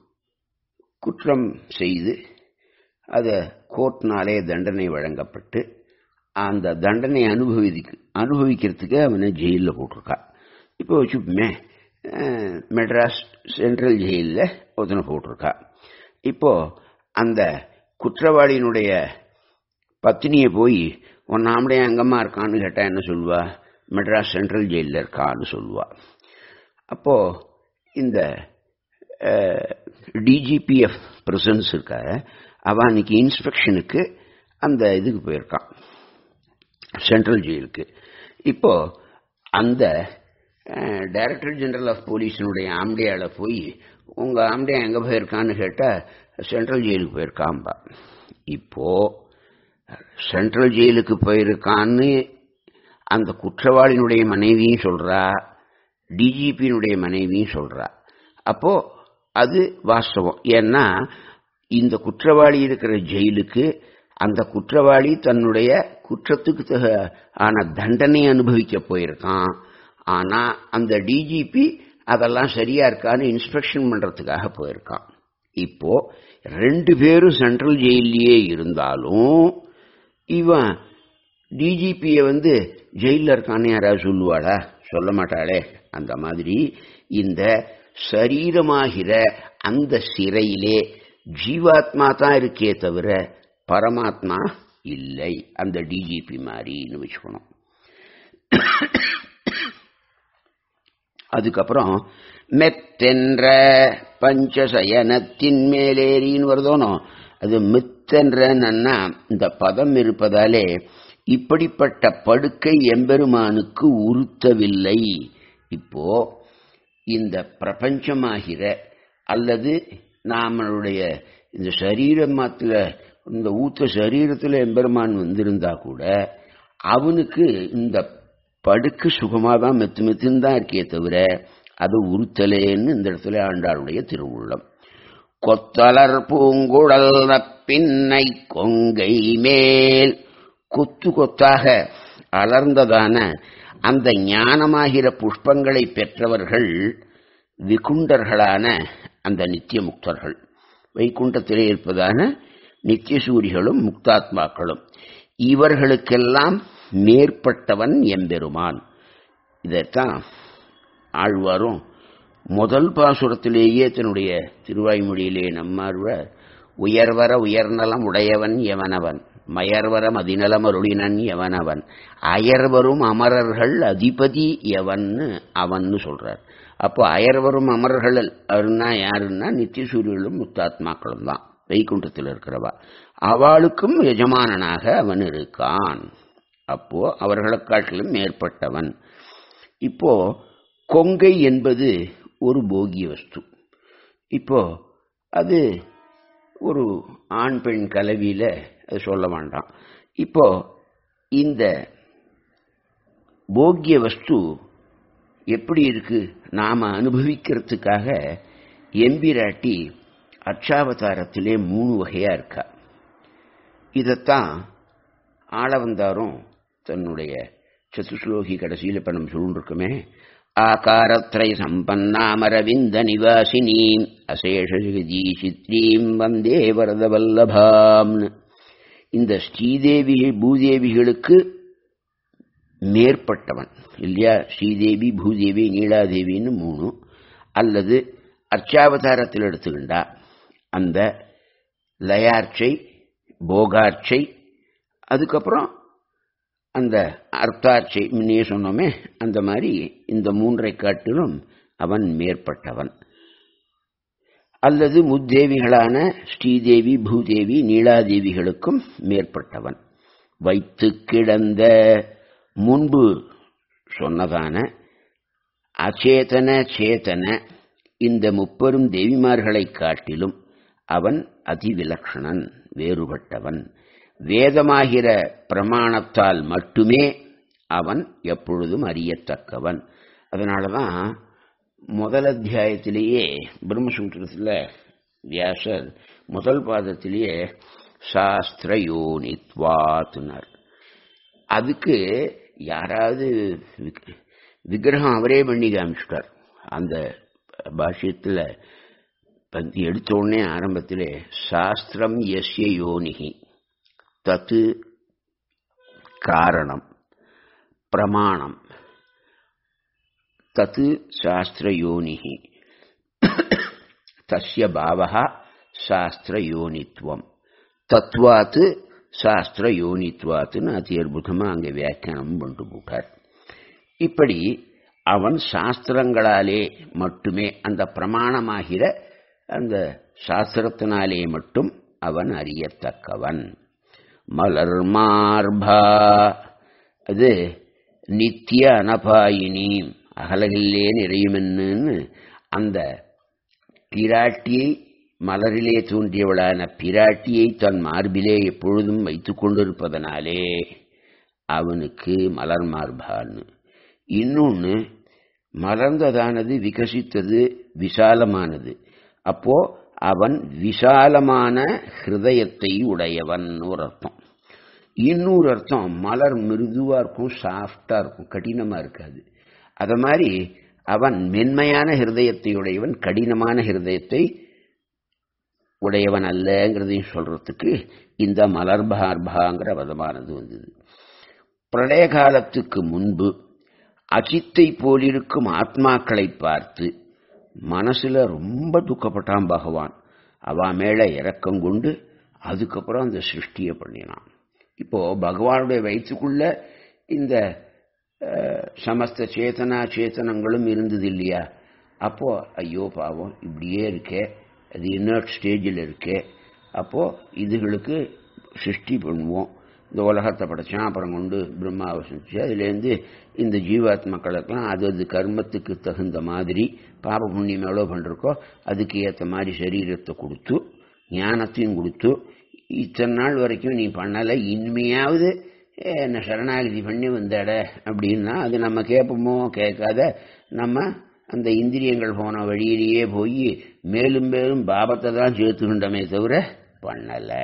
குற்றம் செய்து அதை கோர்ட்னாலே தண்டனை வழங்கப்பட்டு அந்த தண்டனை அனுபவிக்கு அனுபவிக்கிறதுக்கு அவனை ஜெயிலில் போட்டிருக்கா இப்போ வச்சுப்போமே மெட்ராஸ் சென்ட்ரல் ஜெயிலில் ஒருத்தனை போட்டிருக்கா இப்போ அந்த குற்றவாளியினுடைய பத்தினியை போய் உன் நாமடைய அங்கம்மா இருக்கான்னு கேட்டா என்ன சொல்லுவா மெட்ராஸ் சென்ட்ரல் ஜெயிலில் இருக்கான்னு சொல்லுவா அப்போ இந்த டிஜிபிஎஃப் பிரசன்ஸ் இருக்க அவன் அன்னைக்கு இன்ஸ்பெக்ஷனுக்கு அந்த இதுக்கு போயிருக்கான் சென்ட்ரல் ஜெயிலுக்கு இப்போ அந்த டைரக்டர் ஜெனரல் ஆஃப் போலீஸினுடைய ஆம்டியால போய் உங்க ஆம்டியா எங்க போயிருக்கான்னு கேட்டா சென்ட்ரல் ஜெயிலுக்கு போயிருக்காம்பா இப்போ சென்ட்ரல் ஜெயிலுக்கு போயிருக்கான்னு அந்த குற்றவாளியினுடைய மனைவியும் சொல்றா டிஜிபியினுடைய மனைவியும் சொல்றா அப்போ அது வாஸ்தவம் ஏன்னா இந்த குற்றவாளி இருக்கிற ஜெயிலுக்கு அந்த குற்றவாளி தன்னுடைய குற்றத்துக்கு ஆன தண்டனை அனுபவிக்க போயிருக்கான் ஆனா அந்த டிஜிபி அதெல்லாம் சரியா இருக்கான்னு இன்ஸ்பெக்ஷன் பண்றதுக்காக போயிருக்கான் இப்போ ரெண்டு பேரும் சென்ட்ரல் ஜெயிலேயே இருந்தாலும் இவன் டிஜிபியை வந்து ஜெயிலில் இருக்கான்னு யாராவது சொல்லுவாளா சொல்ல மாட்டாளே அந்த மாதிரி இந்த சரீரமாகிற அந்த சிறையிலே ஜீவாத்மா தான் இருக்கே தவிர பரமாத்மா இல்லை அந்த டிஜிபி மாதிரின்னு வச்சுக்கணும் அதுக்கப்புறம் மெத்தென்ற பஞ்சசயனத்தின் மேலேறின்னு வருதோனோ அது மித்தென்றன்னா இந்த பதம் இருப்பதாலே இப்படிப்பட்ட படுக்கை எம்பெருமானுக்கு உறுத்தவில்லை இப்போ இந்த பிரபஞ்சமாகிற அல்லது நம்மளுடைய இந்த சரீரமாத்துல இந்த ஊத்த சரீரத்துல எம்பெருமான் வந்திருந்தா கூட அவனுக்கு இந்த படுக்கு சுகமாக தான் மெத்து மெத்துன்னு தான் இருக்கே தவிர அது உறுத்தலேன்னு இந்த இடத்துல ஆண்டாளுடைய திருவுள்ளம் கொத்தலர் பூங்குழல் பின்னை கொங்கை மேல் கொத்து கொத்தாக அலர்ந்ததான அந்த ஞானமாகிற புஷ்பங்களை பெற்றவர்கள் விகுண்டர்களான அந்த நித்திய முக்தர்கள் வைகுண்டத்திலே இருப்பதான நித்தியசூரிகளும் முக்தாத்மாக்களும் இவர்களுக்கெல்லாம் மேற்பட்டவன் எம்பெருமான் இதைத்தான் ஆழ்வாரும் முதல் பாசுரத்திலேயே தன்னுடைய திருவாய்மொழியிலே நம்மாழ்வார் உயர்வர உயர்நலம் உடையவன் எவனவன் மயர்வர மதிநலம் அருளினன் எவனவன் அயர்வரும் அமரர்கள் அதிபதி எவன்னு அவன்னு சொல்றார் அப்போ அயர்வரும் அமரர்கள் அருன்னா யாருன்னா நித்தியசூரியர்களும் முத்தாத்மாக்களும் தான் வைகுண்டத்தில் இருக்கிறவா அவளுக்கும் எஜமானனாக அவன் இருக்கான் அப்போ அவர்களை காட்டிலும் மேற்பட்டவன் இப்போ கொங்கை என்பது ஒரு போகிய வஸ்து இப்போ அது ஒரு ஆண் பெண் கலவியில அது சொல்ல வேண்டாம் இப்போ இந்த போக்கிய வஸ்து எப்படி இருக்கு நாம அனுபவிக்கிறதுக்காக எம்பிராட்டி அச்சாவதாரத்திலே மூணு வகையா இருக்கா இதைத்தான் ஆளவந்தாரும் தன்னுடைய சதுஸ்லோகி கடைசியில் இப்ப நம்ம சொல்லிருக்கோமே ஆகாரத்ரய சம்பன்னாமரவிந்த நிவாசினீம் அசேஷ ஜெகதீசித்ரீம் வந்தே வரதவல்லபாம்னு இந்த ஸ்ரீதேவி பூதேவிகளுக்கு மேற்பட்டவன் இல்லையா ஸ்ரீதேவி பூதேவி நீலாதேவின்னு மூணு அல்லது அர்ச்சாவதாரத்தில் எடுத்துக்கிண்டா அந்த லயார்ச்சை போகார்ச்சை அதுக்கப்புறம் அந்த அர்த்தாட்சை முன்னே சொன்னோமே அந்த மாதிரி இந்த மூன்றை காட்டிலும் அவன் மேற்பட்டவன் அல்லது முத்தேவிகளான ஸ்ரீதேவி பூதேவி நீலாதேவிகளுக்கும் மேற்பட்டவன் வைத்து கிடந்த முன்பு சொன்னதான அச்சேதன சேதன இந்த முப்பெரும் தேவிமார்களை காட்டிலும் அவன் அதிவிலக்ஷணன் வேறுபட்டவன் வேதமாகிற பிரமாணத்தால் மட்டுமே அவன் எப்பொழுதும் அறியத்தக்கவன் அதனால தான் முதல் அத்தியாயத்திலேயே பிரம்மசூத்திரத்தில் வியாசர் முதல் பாதத்திலேயே சாஸ்திர யோனித்வாத்துனார் அதுக்கு யாராவது விக்கிரகம் அவரே பண்ணி காமிச்சிட்டார் அந்த பாஷ்யத்தில் எடுத்த உடனே ஆரம்பத்திலே சாஸ்திரம் எஸ்ய யோனிகி தத்து காரணம் பிரமாணம் தத்து சாஸ்திரயோனிகி தஸ்ய பாவா சாஸ்திரயோனித்வம் தத்வாத்து சாஸ்திரயோனித்வாத்துன்னு அதி அற்புதமாக அங்கே வியாக்கியானம் பண்ணிட்டு போட்டார் இப்படி அவன் சாஸ்திரங்களாலே மட்டுமே அந்த பிரமாணமாகிற அந்த சாஸ்திரத்தினாலே மட்டும் அவன் அறியத்தக்கவன் மலர் மார்பா அது நித்திய அனபாயினி அகலகில்லே நிறையுமென்னு அந்த பிராட்டியை மலரிலே தோன்றியவளான பிராட்டியை தன் மார்பிலே எப்பொழுதும் வைத்து கொண்டிருப்பதனாலே அவனுக்கு மலர் மார்பான்னு இன்னொன்று மலர்ந்ததானது விகசித்தது விசாலமானது அப்போ அவன் விசாலமான ஹிருதயத்தை உடையவன் ஒரு அர்த்தம் இன்னொரு அர்த்தம் மலர் மிருதுவா இருக்கும் சாஃப்டா இருக்கும் கடினமா இருக்காது அத மாதிரி அவன் மென்மையான ஹிருதயத்தை உடையவன் கடினமான ஹிருதயத்தை உடையவன் அல்லங்கிறதையும் சொல்றதுக்கு இந்த மலர்பார்பாங்கிற பதமானது வந்தது பிரளய காலத்துக்கு முன்பு அசித்தை போலிருக்கும் ஆத்மாக்களை பார்த்து மனசுல ரொம்ப துக்கப்பட்டான் பகவான் அவ மேல இறக்கம் கொண்டு அதுக்கப்புறம் அந்த சிருஷ்டியை பண்ணினான் இப்போ பகவானுடைய வயிற்றுக்குள்ள இந்த அஹ், சமஸ்த சேதனா சேத்தனங்களும் இருந்தது இல்லையா அப்போ ஐயோ பாவம் இப்படியே இருக்கே அது இன்னொரு ஸ்டேஜில் இருக்கே அப்போ இதுகளுக்கு சிருஷ்டி பண்ணுவோம் இந்த உலகத்தை படைச்சான் அப்புறம் கொண்டு பிரம்மாவை செஞ்சு அதுலேருந்து இந்த ஜீவாத்மக்களுக்கெல்லாம் அது அது கர்மத்துக்கு தகுந்த மாதிரி பாப புண்ணியம் எவ்வளோ பண்ணிருக்கோ அதுக்கு ஏற்ற மாதிரி சரீரத்தை கொடுத்து ஞானத்தையும் கொடுத்து இத்தனை நாள் வரைக்கும் நீ பண்ணலை இனிமையாவது என்ன சரணாகதி பண்ணி வந்தாட அப்படின்னா அது நம்ம கேட்போமோ கேட்காத நம்ம அந்த இந்திரியங்கள் போன வழியிலேயே போய் மேலும் மேலும் பாபத்தை தான் சேர்த்துக்கின்றமே தவிர பண்ணலை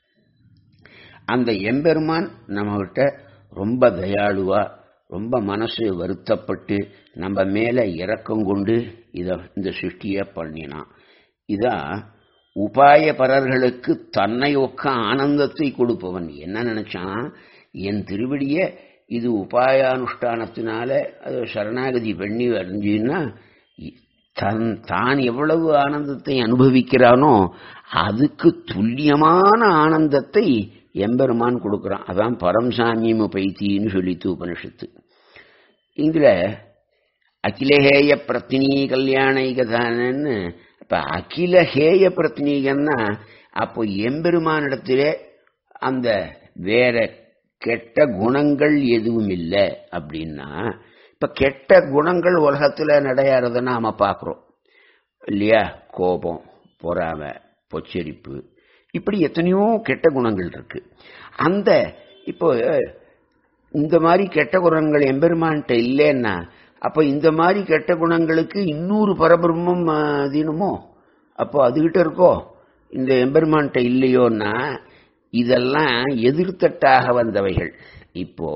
அந்த எம்பெருமான் நம்மகிட்ட ரொம்ப தயாளுவா ரொம்ப மனசு வருத்தப்பட்டு நம்ம மேல இரக்கம் கொண்டு இத இந்த சிருஷ்டிய பண்ணினான் இதான் உபாயபரர்களுக்கு தன்னை ஒக்க ஆனந்தத்தை கொடுப்பவன் என்ன நினைச்சான் என் திருவடிய இது உபாயானுஷ்டானத்தினால அது சரணாகதி பண்ணி அடைஞ்சின்னா தன் தான் எவ்வளவு ஆனந்தத்தை அனுபவிக்கிறானோ அதுக்கு துல்லியமான ஆனந்தத்தை எம்பெருமான் கொடுக்குறான் அதான் பரம்சாமியம் பைத்தின்னு சொல்லித்து உபனிஷத்து இதுல அகிலஹேய பிரத்தினி கல்யாணிகதானன்னு இப்ப அகிலஹேய பிரத்தினீகன்னா அப்போ எம்பெருமானிடத்திலே அந்த வேற கெட்ட குணங்கள் எதுவும் இல்லை அப்படின்னா இப்ப கெட்ட குணங்கள் உலகத்துல நடையாறத நாம பார்க்கிறோம் இல்லையா கோபம் பொறாமை பொச்சரிப்பு இப்படி எத்தனையோ கெட்ட குணங்கள் இருக்கு அந்த இப்போ இந்த மாதிரி கெட்ட குணங்கள் எம்பெருமான்கிட்ட இல்லைன்னா அப்ப இந்த மாதிரி கெட்ட குணங்களுக்கு இன்னொரு பரபிரம்மம் அதீனமோ அப்போ அதுகிட்ட இருக்கோ இந்த எம்பெருமான்கிட்ட இல்லையோன்னா இதெல்லாம் எதிர்த்தட்டாக வந்தவைகள் இப்போ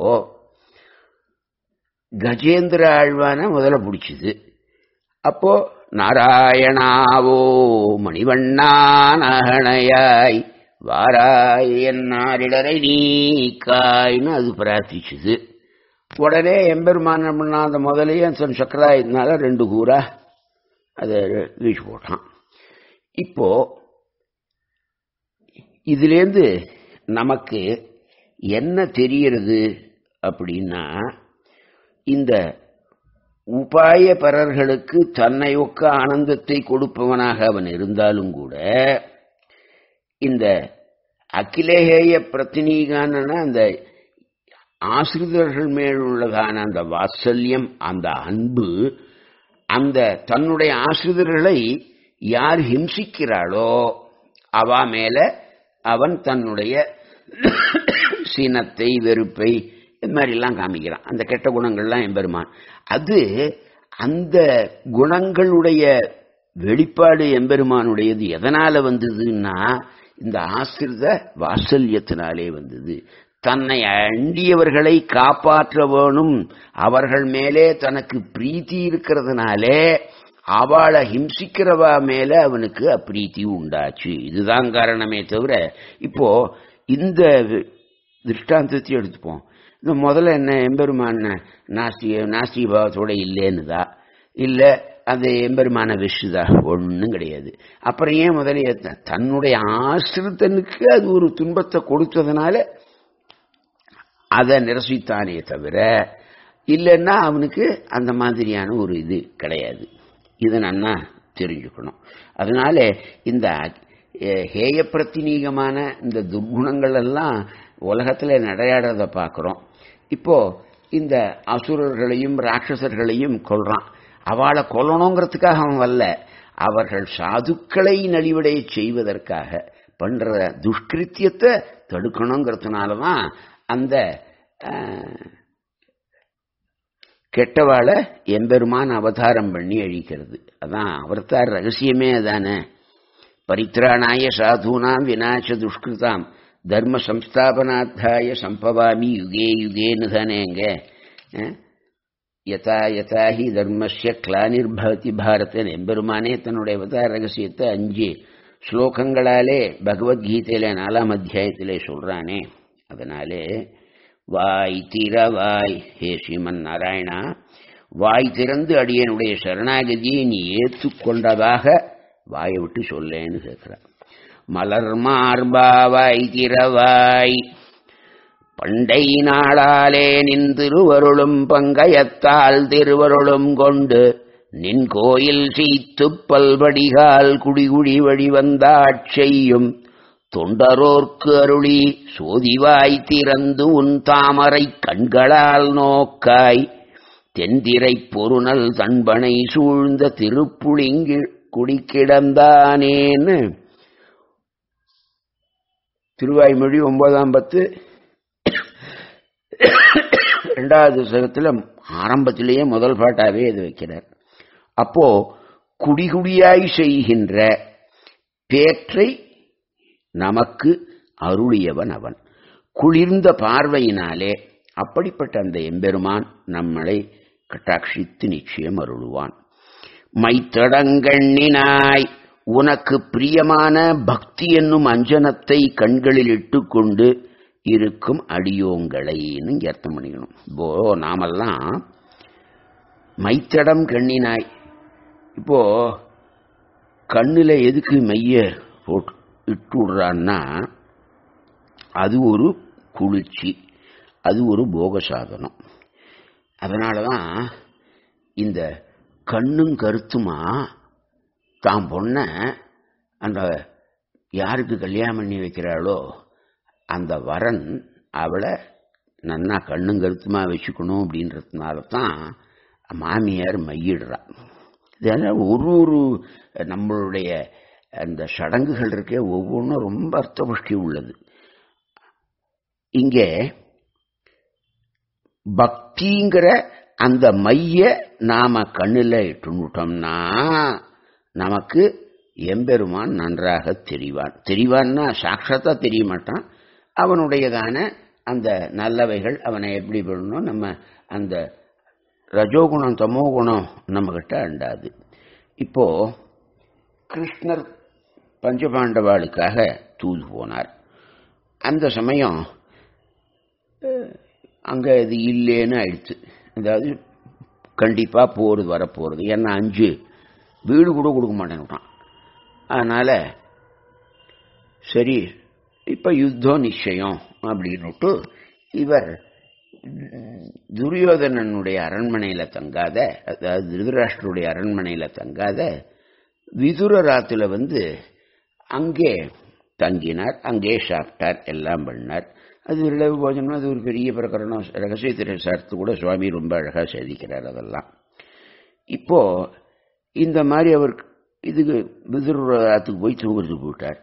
கஜேந்திர ஆழ்வான முதல்ல பிடிச்சிது அப்போ நாராயணாவோ மணிவண்ணானகணையாய் வாராய் என்னாரிடரை நீக்காய்னு அது பிரார்த்திச்சுது உடனே எம்பெருமான பண்ணா அந்த முதலையே தன் சக்கராயத்தினால ரெண்டு கூறா அதை வீழ்ச்சி போட்டான் இப்போ இதுலேருந்து நமக்கு என்ன தெரிகிறது அப்படின்னா இந்த உபாயபரர்களுக்கு தன்னை ஒக்க ஆனந்தத்தை கொடுப்பவனாக அவன் இருந்தாலும் கூட இந்த அகிலேய பிரதினீகான அந்த ஆசிரியர்கள் மேல் உள்ளதான அந்த வாத்சல்யம் அந்த அன்பு அந்த தன்னுடைய ஆசிரியர்களை யார் ஹிம்சிக்கிறாளோ அவ மேல அவன் தன்னுடைய சீனத்தை வெறுப்பை இது மாதிரிலாம் காமிக்கிறான் அந்த கெட்ட குணங்கள்லாம் எம்பெருமான் அது அந்த குணங்களுடைய வெளிப்பாடு எம்பெருமானுடையது எதனால வந்ததுன்னா இந்த ஆசிரித வாசல்யத்தினாலே வந்தது தன்னை அண்டியவர்களை காப்பாற்ற வேணும் அவர்கள் மேலே தனக்கு பிரீத்தி இருக்கிறதுனாலே அவளை ஹிம்சிக்கிறவா மேல அவனுக்கு அப்பிரீத்தி உண்டாச்சு இதுதான் காரணமே தவிர இப்போ இந்த திருஷ்டாந்தத்தை எடுத்துப்போம் இந்த முதல்ல என்ன எம்பெருமான நாஸ்தி நாஸ்தி பாவத்தோட இல்லைன்னுதா இல்லை அது எம்பெருமான விஷுதா ஒன்றும் கிடையாது அப்புறம் ஏன் முதல்ல தன்னுடைய ஆசிரித்தனுக்கு அது ஒரு துன்பத்தை கொடுத்ததுனால அதை நிரசித்தானே தவிர இல்லைன்னா அவனுக்கு அந்த மாதிரியான ஒரு இது கிடையாது இதை நன்னா தெரிஞ்சுக்கணும் அதனால இந்த ஹேய பிரத்தினீகமான இந்த துர்குணங்கள் எல்லாம் உலகத்துல நடையாடுறத பார்க்கிறோம் இப்போ இந்த அசுரர்களையும் ராட்சசர்களையும் கொல்றான் அவளை கொல்லணுங்கிறதுக்காக அவன் வரல அவர்கள் சாதுக்களை நலிவடைய செய்வதற்காக பண்ற துஷ்கிருத்தியத்தை தடுக்கணுங்கிறதுனாலதான் அந்த கெட்டவாளை எம்பெருமான் அவதாரம் பண்ணி அழிக்கிறது அதான் அவர்த்தார் ரகசியமே அதானே பரித்ராணாய சாதுனாம் விநாச துஷ்கிருதாம் தர்ம சம்ஸ்தாபனாத்தாய சம்பவாமி யுகே யுகேன்னு தானேங்க யதா யதா ஹி தர்மஸ்ய கிளானிர்பவதி பாரதன் எம்பெருமானே தன்னுடைய அவதார ரகசியத்தை அஞ்சு ஸ்லோகங்களாலே பகவத்கீதையில நாலாம் அத்தியாயத்திலே சொல்றானே அதனாலே வாய் திறவாய் ஹே ஸ்ரீமன் நாராயணா வாய் திறந்து அடியனுடைய சரணாகதியை நீ ஏற்றுக்கொண்டதாக வாயை விட்டு சொல்லேன்னு கேட்கிறார் மலர் மார்பாவாய் திறவாய் பண்டை நாளாலே நின் திருவருளும் பங்கயத்தால் திருவருளும் கொண்டு நின் கோயில் சீத்துப் பல்படிகால் குடிகுடி வழிவந்தாட் செய்யும் தொண்டரோர்க்கு அருளி சோதிவாய் திறந்து உன் தாமரை கண்களால் நோக்காய் தென்திரைப் பொருநல் தன்பனை சூழ்ந்த திருப்புளிங்கி குடிக்கிடந்தானேன்னு திருவாய்மொழி ஒன்பதாம் பத்து ரெண்டாவது புத்தகத்தில் ஆரம்பத்திலேயே முதல் பாட்டாவே இது வைக்கிறார் அப்போ குடிகுடியாய் செய்கின்ற பேற்றை நமக்கு அருளியவன் அவன் குளிர்ந்த பார்வையினாலே அப்படிப்பட்ட அந்த எம்பெருமான் நம்மளை கட்டாட்சித்து நிச்சயம் அருளுவான் மைத்தடங்கண்ணினாய் உனக்கு பிரியமான பக்தி என்னும் அஞ்சனத்தை கண்களில் இட்டுக்கொண்டு இருக்கும் அடியோங்களைன்னு அர்த்தம் பண்ணிக்கணும் இப்போ நாமெல்லாம் மைத்தடம் கண்ணினாய் இப்போ கண்ணில் எதுக்கு மைய போட்டு இட்டு விடுறான்னா அது ஒரு குளிர்ச்சி அது ஒரு போக சாதனம் அதனால தான் இந்த கண்ணும் கருத்துமா தான் பொண்ண அந்த யாருக்கு கல்யாணம் பண்ணி வைக்கிறாளோ அந்த வரன் அவளை நன்னா கண்ணும் கருத்துமா வச்சுக்கணும் அப்படின்றதுனால தான் மாமியார் மையிடுறா இதெல்லாம் ஒரு ஒரு நம்மளுடைய அந்த சடங்குகள் இருக்கே ஒவ்வொன்றும் ரொம்ப அர்த்தபுஷ்டி உள்ளது இங்கே பக்திங்கிற அந்த மைய நாம கண்ணில் இட்டுட்டோம்னா நமக்கு எம்பெருமான் நன்றாக தெரிவான் தெரிவான்னா சாட்சாத்தா தெரிய மாட்டான் அவனுடையதான அந்த நல்லவைகள் அவனை எப்படி பண்ணணும் நம்ம அந்த ரஜோகுணம் தமோ குணம் நம்மகிட்ட அண்டாது இப்போ கிருஷ்ணர் பஞ்சபாண்டவாளுக்காக தூது போனார் அந்த சமயம் அங்கே இது இல்லேன்னு ஆயிடுச்சு அதாவது கண்டிப்பாக போகிறது வரப்போகிறது ஏன்னா அஞ்சு வீடு கூட கொடுக்க மாட்டேன்ட்டான் அதனால் சரி இப்போ யுத்தம் நிச்சயம் அப்படின்னுட்டு இவர் துரியோதனனுடைய அரண்மனையில் தங்காத அதாவது திருதராஷ்டருடைய அரண்மனையில் தங்காத விதுரராத்துல வந்து அங்கே தங்கினார் அங்கே சாப்பிட்டார் எல்லாம் பண்ணார் அது இரவு போஜனம் அது ஒரு பெரிய பிரகரணம் ரகசியத்திரை சார்த்து கூட சுவாமி ரொம்ப அழகாக சேதிக்கிறார் அதெல்லாம் இப்போ இந்த மாதிரி அவர் இதுக்கு விதுரராத்துக்கு போய் தூங்குறதுக்கு போயிட்டார்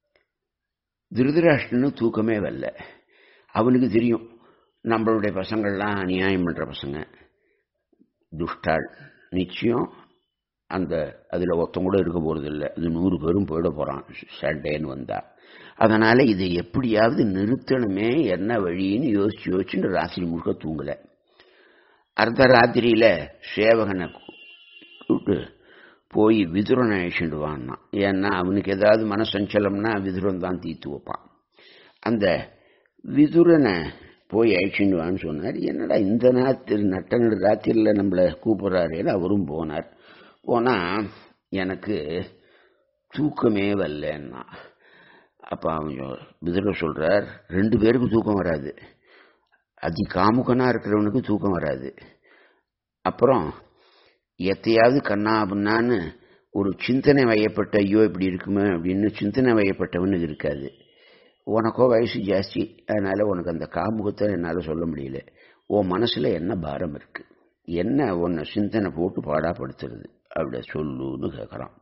திருதராஷ்டனு தூக்கமே வரல அவனுக்கு தெரியும் நம்மளுடைய பசங்கள்லாம் அநியாயம் பண்ணுற பசங்க துஷ்டாள் நிச்சயம் அந்த அதில் ஒருத்தம் கூட இருக்க போகிறது இல்லை இது நூறு பேரும் போயிட போகிறான் சண்டேன்னு வந்தா அதனால் இதை எப்படியாவது நிறுத்தணுமே என்ன வழின்னு யோசிச்சு யோசிச்சுன்னு ராத்திரி முழுக்க தூங்கலை அர்த்த ராத்திரியில் சேவகனை கூப்பிட்டு போய் விதுரனை அழிச்சுட்டு வான்னா ஏன்னா அவனுக்கு ஏதாவது மனசஞ்சலம்னா விதுரன் தான் தீர்த்து வைப்பான் அந்த விதுரனை போய் அழிச்சுட்டு வான்னு சொன்னார் என்னடா இந்த ராத்திரி நட்ட ராத்திரியில் நம்மளை கூப்பிட்றாருன்னு அவரும் போனார் போனால் எனக்கு தூக்கமே வரலன்னா அப்போ அவன் விதுர சொல்கிறார் ரெண்டு பேருக்கு தூக்கம் வராது அதி காமுகனாக இருக்கிறவனுக்கு தூக்கம் வராது அப்புறம் எத்தையாவது கண்ணா அப்படின்னான்னு ஒரு சிந்தனை வயப்பட்ட ஐயோ இப்படி இருக்குமே அப்படின்னு சிந்தனை வயப்பட்டவனுக்கு இருக்காது உனக்கோ வயசு ஜாஸ்தி அதனால் உனக்கு அந்த காமுகத்தை என்னால் சொல்ல முடியல உன் மனசில் என்ன பாரம் இருக்குது என்ன உன்னை சிந்தனை போட்டு பாடாப்படுத்துறது அப்படி சொல்லுன்னு கேட்குறான்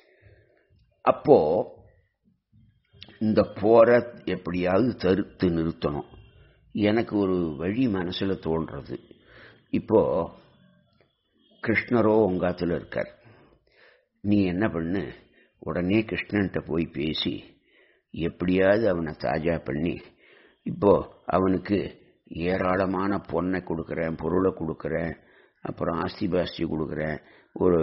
அப்போ இந்த போரை எப்படியாவது தடுத்து நிறுத்தணும் எனக்கு ஒரு வழி மனசில் தோன்றது இப்போ கிருஷ்ணரோ உங்காத்துல இருக்கார் நீ என்ன பண்ணு உடனே கிருஷ்ணன்கிட்ட போய் பேசி எப்படியாவது அவனை தாஜா பண்ணி இப்போ அவனுக்கு ஏராளமான பொண்ணை கொடுக்குறேன் பொருளை கொடுக்குறேன் அப்புறம் ஆஸ்தி பாஸ்தி கொடுக்குறேன் ஒரு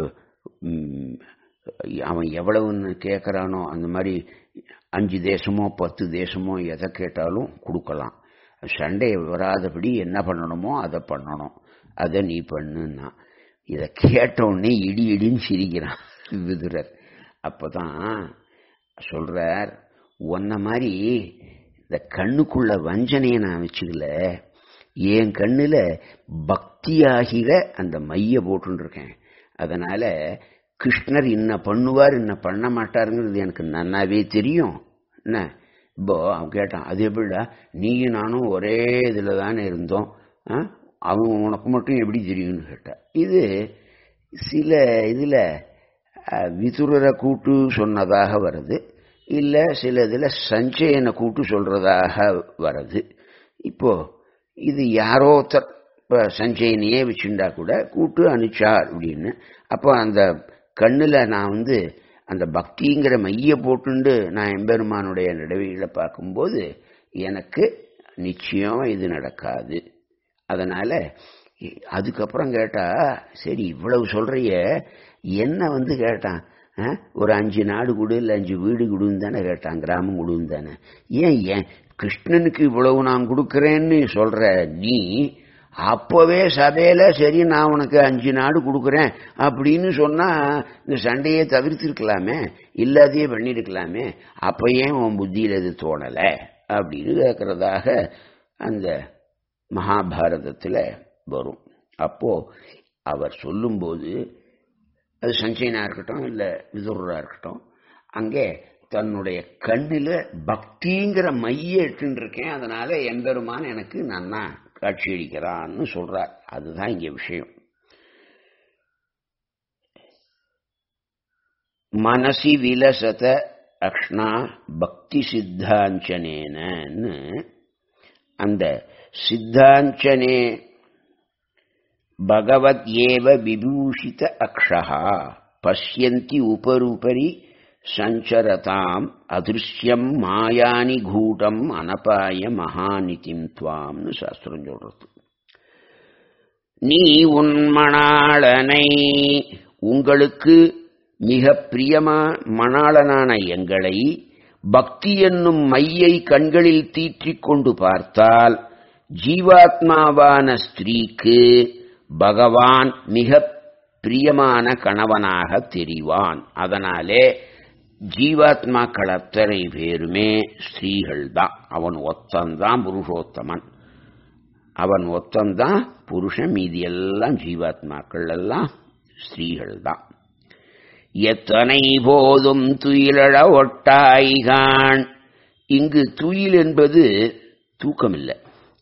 அவன் எவ்வளவுன்னு கேட்குறானோ அந்த மாதிரி அஞ்சு தேசமோ பத்து தேசமோ எதை கேட்டாலும் கொடுக்கலாம் சண்டை வராதபடி என்ன பண்ணணுமோ அதை பண்ணணும் அதை நீ பண்ணுன்னா இதை கேட்ட உடனே இடி இடின்னு சிரிக்கிறான் விதுரர் அப்பதான் சொல்றார் உன்ன மாதிரி இந்த கண்ணுக்குள்ள வஞ்சனையை நான் வச்சுக்கல என் கண்ணுல பக்தியாகிற அந்த மைய போட்டுருக்கேன் அதனால கிருஷ்ணர் இன்ன பண்ணுவார் இன்ன பண்ண மாட்டாருங்கிறது எனக்கு நன்னாவே தெரியும் என்ன இப்போ அவன் கேட்டான் அது எப்படிடா நீயும் நானும் ஒரே இதில் தானே இருந்தோம் அவன் உனக்கு மட்டும் எப்படி தெரியும்னு கேட்டான் இது சில இதில் விதுரரை கூட்டு சொன்னதாக வருது இல்லை சில இதில் சஞ்சயனை கூட்டு சொல்றதாக வருது இப்போ இது யாரோ ஒருத்தர் இப்போ சஞ்சயனையே வச்சுண்டா கூட கூட்டு அனுச்சார் அப்படின்னு அப்போ அந்த கண்ணில் நான் வந்து அந்த பக்திங்கிற மைய போட்டுண்டு நான் எம்பெருமானுடைய நடவடிக்கைகளை பார்க்கும்போது எனக்கு நிச்சயம் இது நடக்காது அதனால அதுக்கப்புறம் கேட்டா சரி இவ்வளவு சொல்றிய என்ன வந்து கேட்டான் ஒரு அஞ்சு நாடு கொடு இல்லை அஞ்சு வீடு கொடுன்னு தானே கேட்டான் கிராமம் கொடுன்னு தானே ஏன் ஏன் கிருஷ்ணனுக்கு இவ்வளவு நான் கொடுக்கறேன்னு சொல்ற நீ அப்பவே சபையில சரி நான் உனக்கு அஞ்சு நாடு கொடுக்குறேன் அப்படின்னு சொன்னா இந்த சண்டையை தவிர்த்திருக்கலாமே இல்லாதையே பண்ணிருக்கலாமே அப்ப ஏன் உன் புத்தியில இது தோணல அப்படின்னு கேட்கறதாக அந்த மகாபாரதத்தில் வரும் அப்போ அவர் சொல்லும்போது அது சஞ்சயனா இருக்கட்டும் இல்லை விதுரா இருக்கட்டும் அங்கே தன்னுடைய கண்ணில் பக்திங்கிற மைய எட்டுன்னு இருக்கேன் அதனால எம்பெருமான் எனக்கு நன்னா காட்சியளிக்கிறான்னு சொல்றார் அதுதான் இங்க விஷயம் மனசி விலசத அக்ஷ்ணா பக்தி சித்தாஞ்சனேனன்னு அந்த சித்தாஞ்சனே பகவத் ஏவ விபூஷித அக்ஷா பசியந்தி உபருபரி சஞ்சரதாம் அதிருஷ்யம் மாயானி கூட்டம் அனபாய மகாநிதிம் துவாம்னு சாஸ்திரம் சொல்றது நீ உன்மணாளனை உங்களுக்கு மிக பிரியமா மணாளனான எங்களை பக்தி என்னும் மையை கண்களில் தீற்றிக் கொண்டு பார்த்தால் ஜீவாத்மாவான ஸ்திரீக்கு பகவான் மிக பிரியமான கணவனாக தெரிவான் அதனாலே ஜீவாத்மாக்கள் அத்தனை பேருமே ஸ்திரீகள் தான் அவன் ஒத்தந்தான் புருஷோத்தமன் அவன் ஒத்தந்தான் புருஷன் மீதி எல்லாம் ஜீவாத்மாக்கள் எல்லாம் ஸ்திரீகள் தான் எத்தனை போதும் துயிலழ ஒட்டாய்கான் இங்கு துயில் என்பது தூக்கமில்லை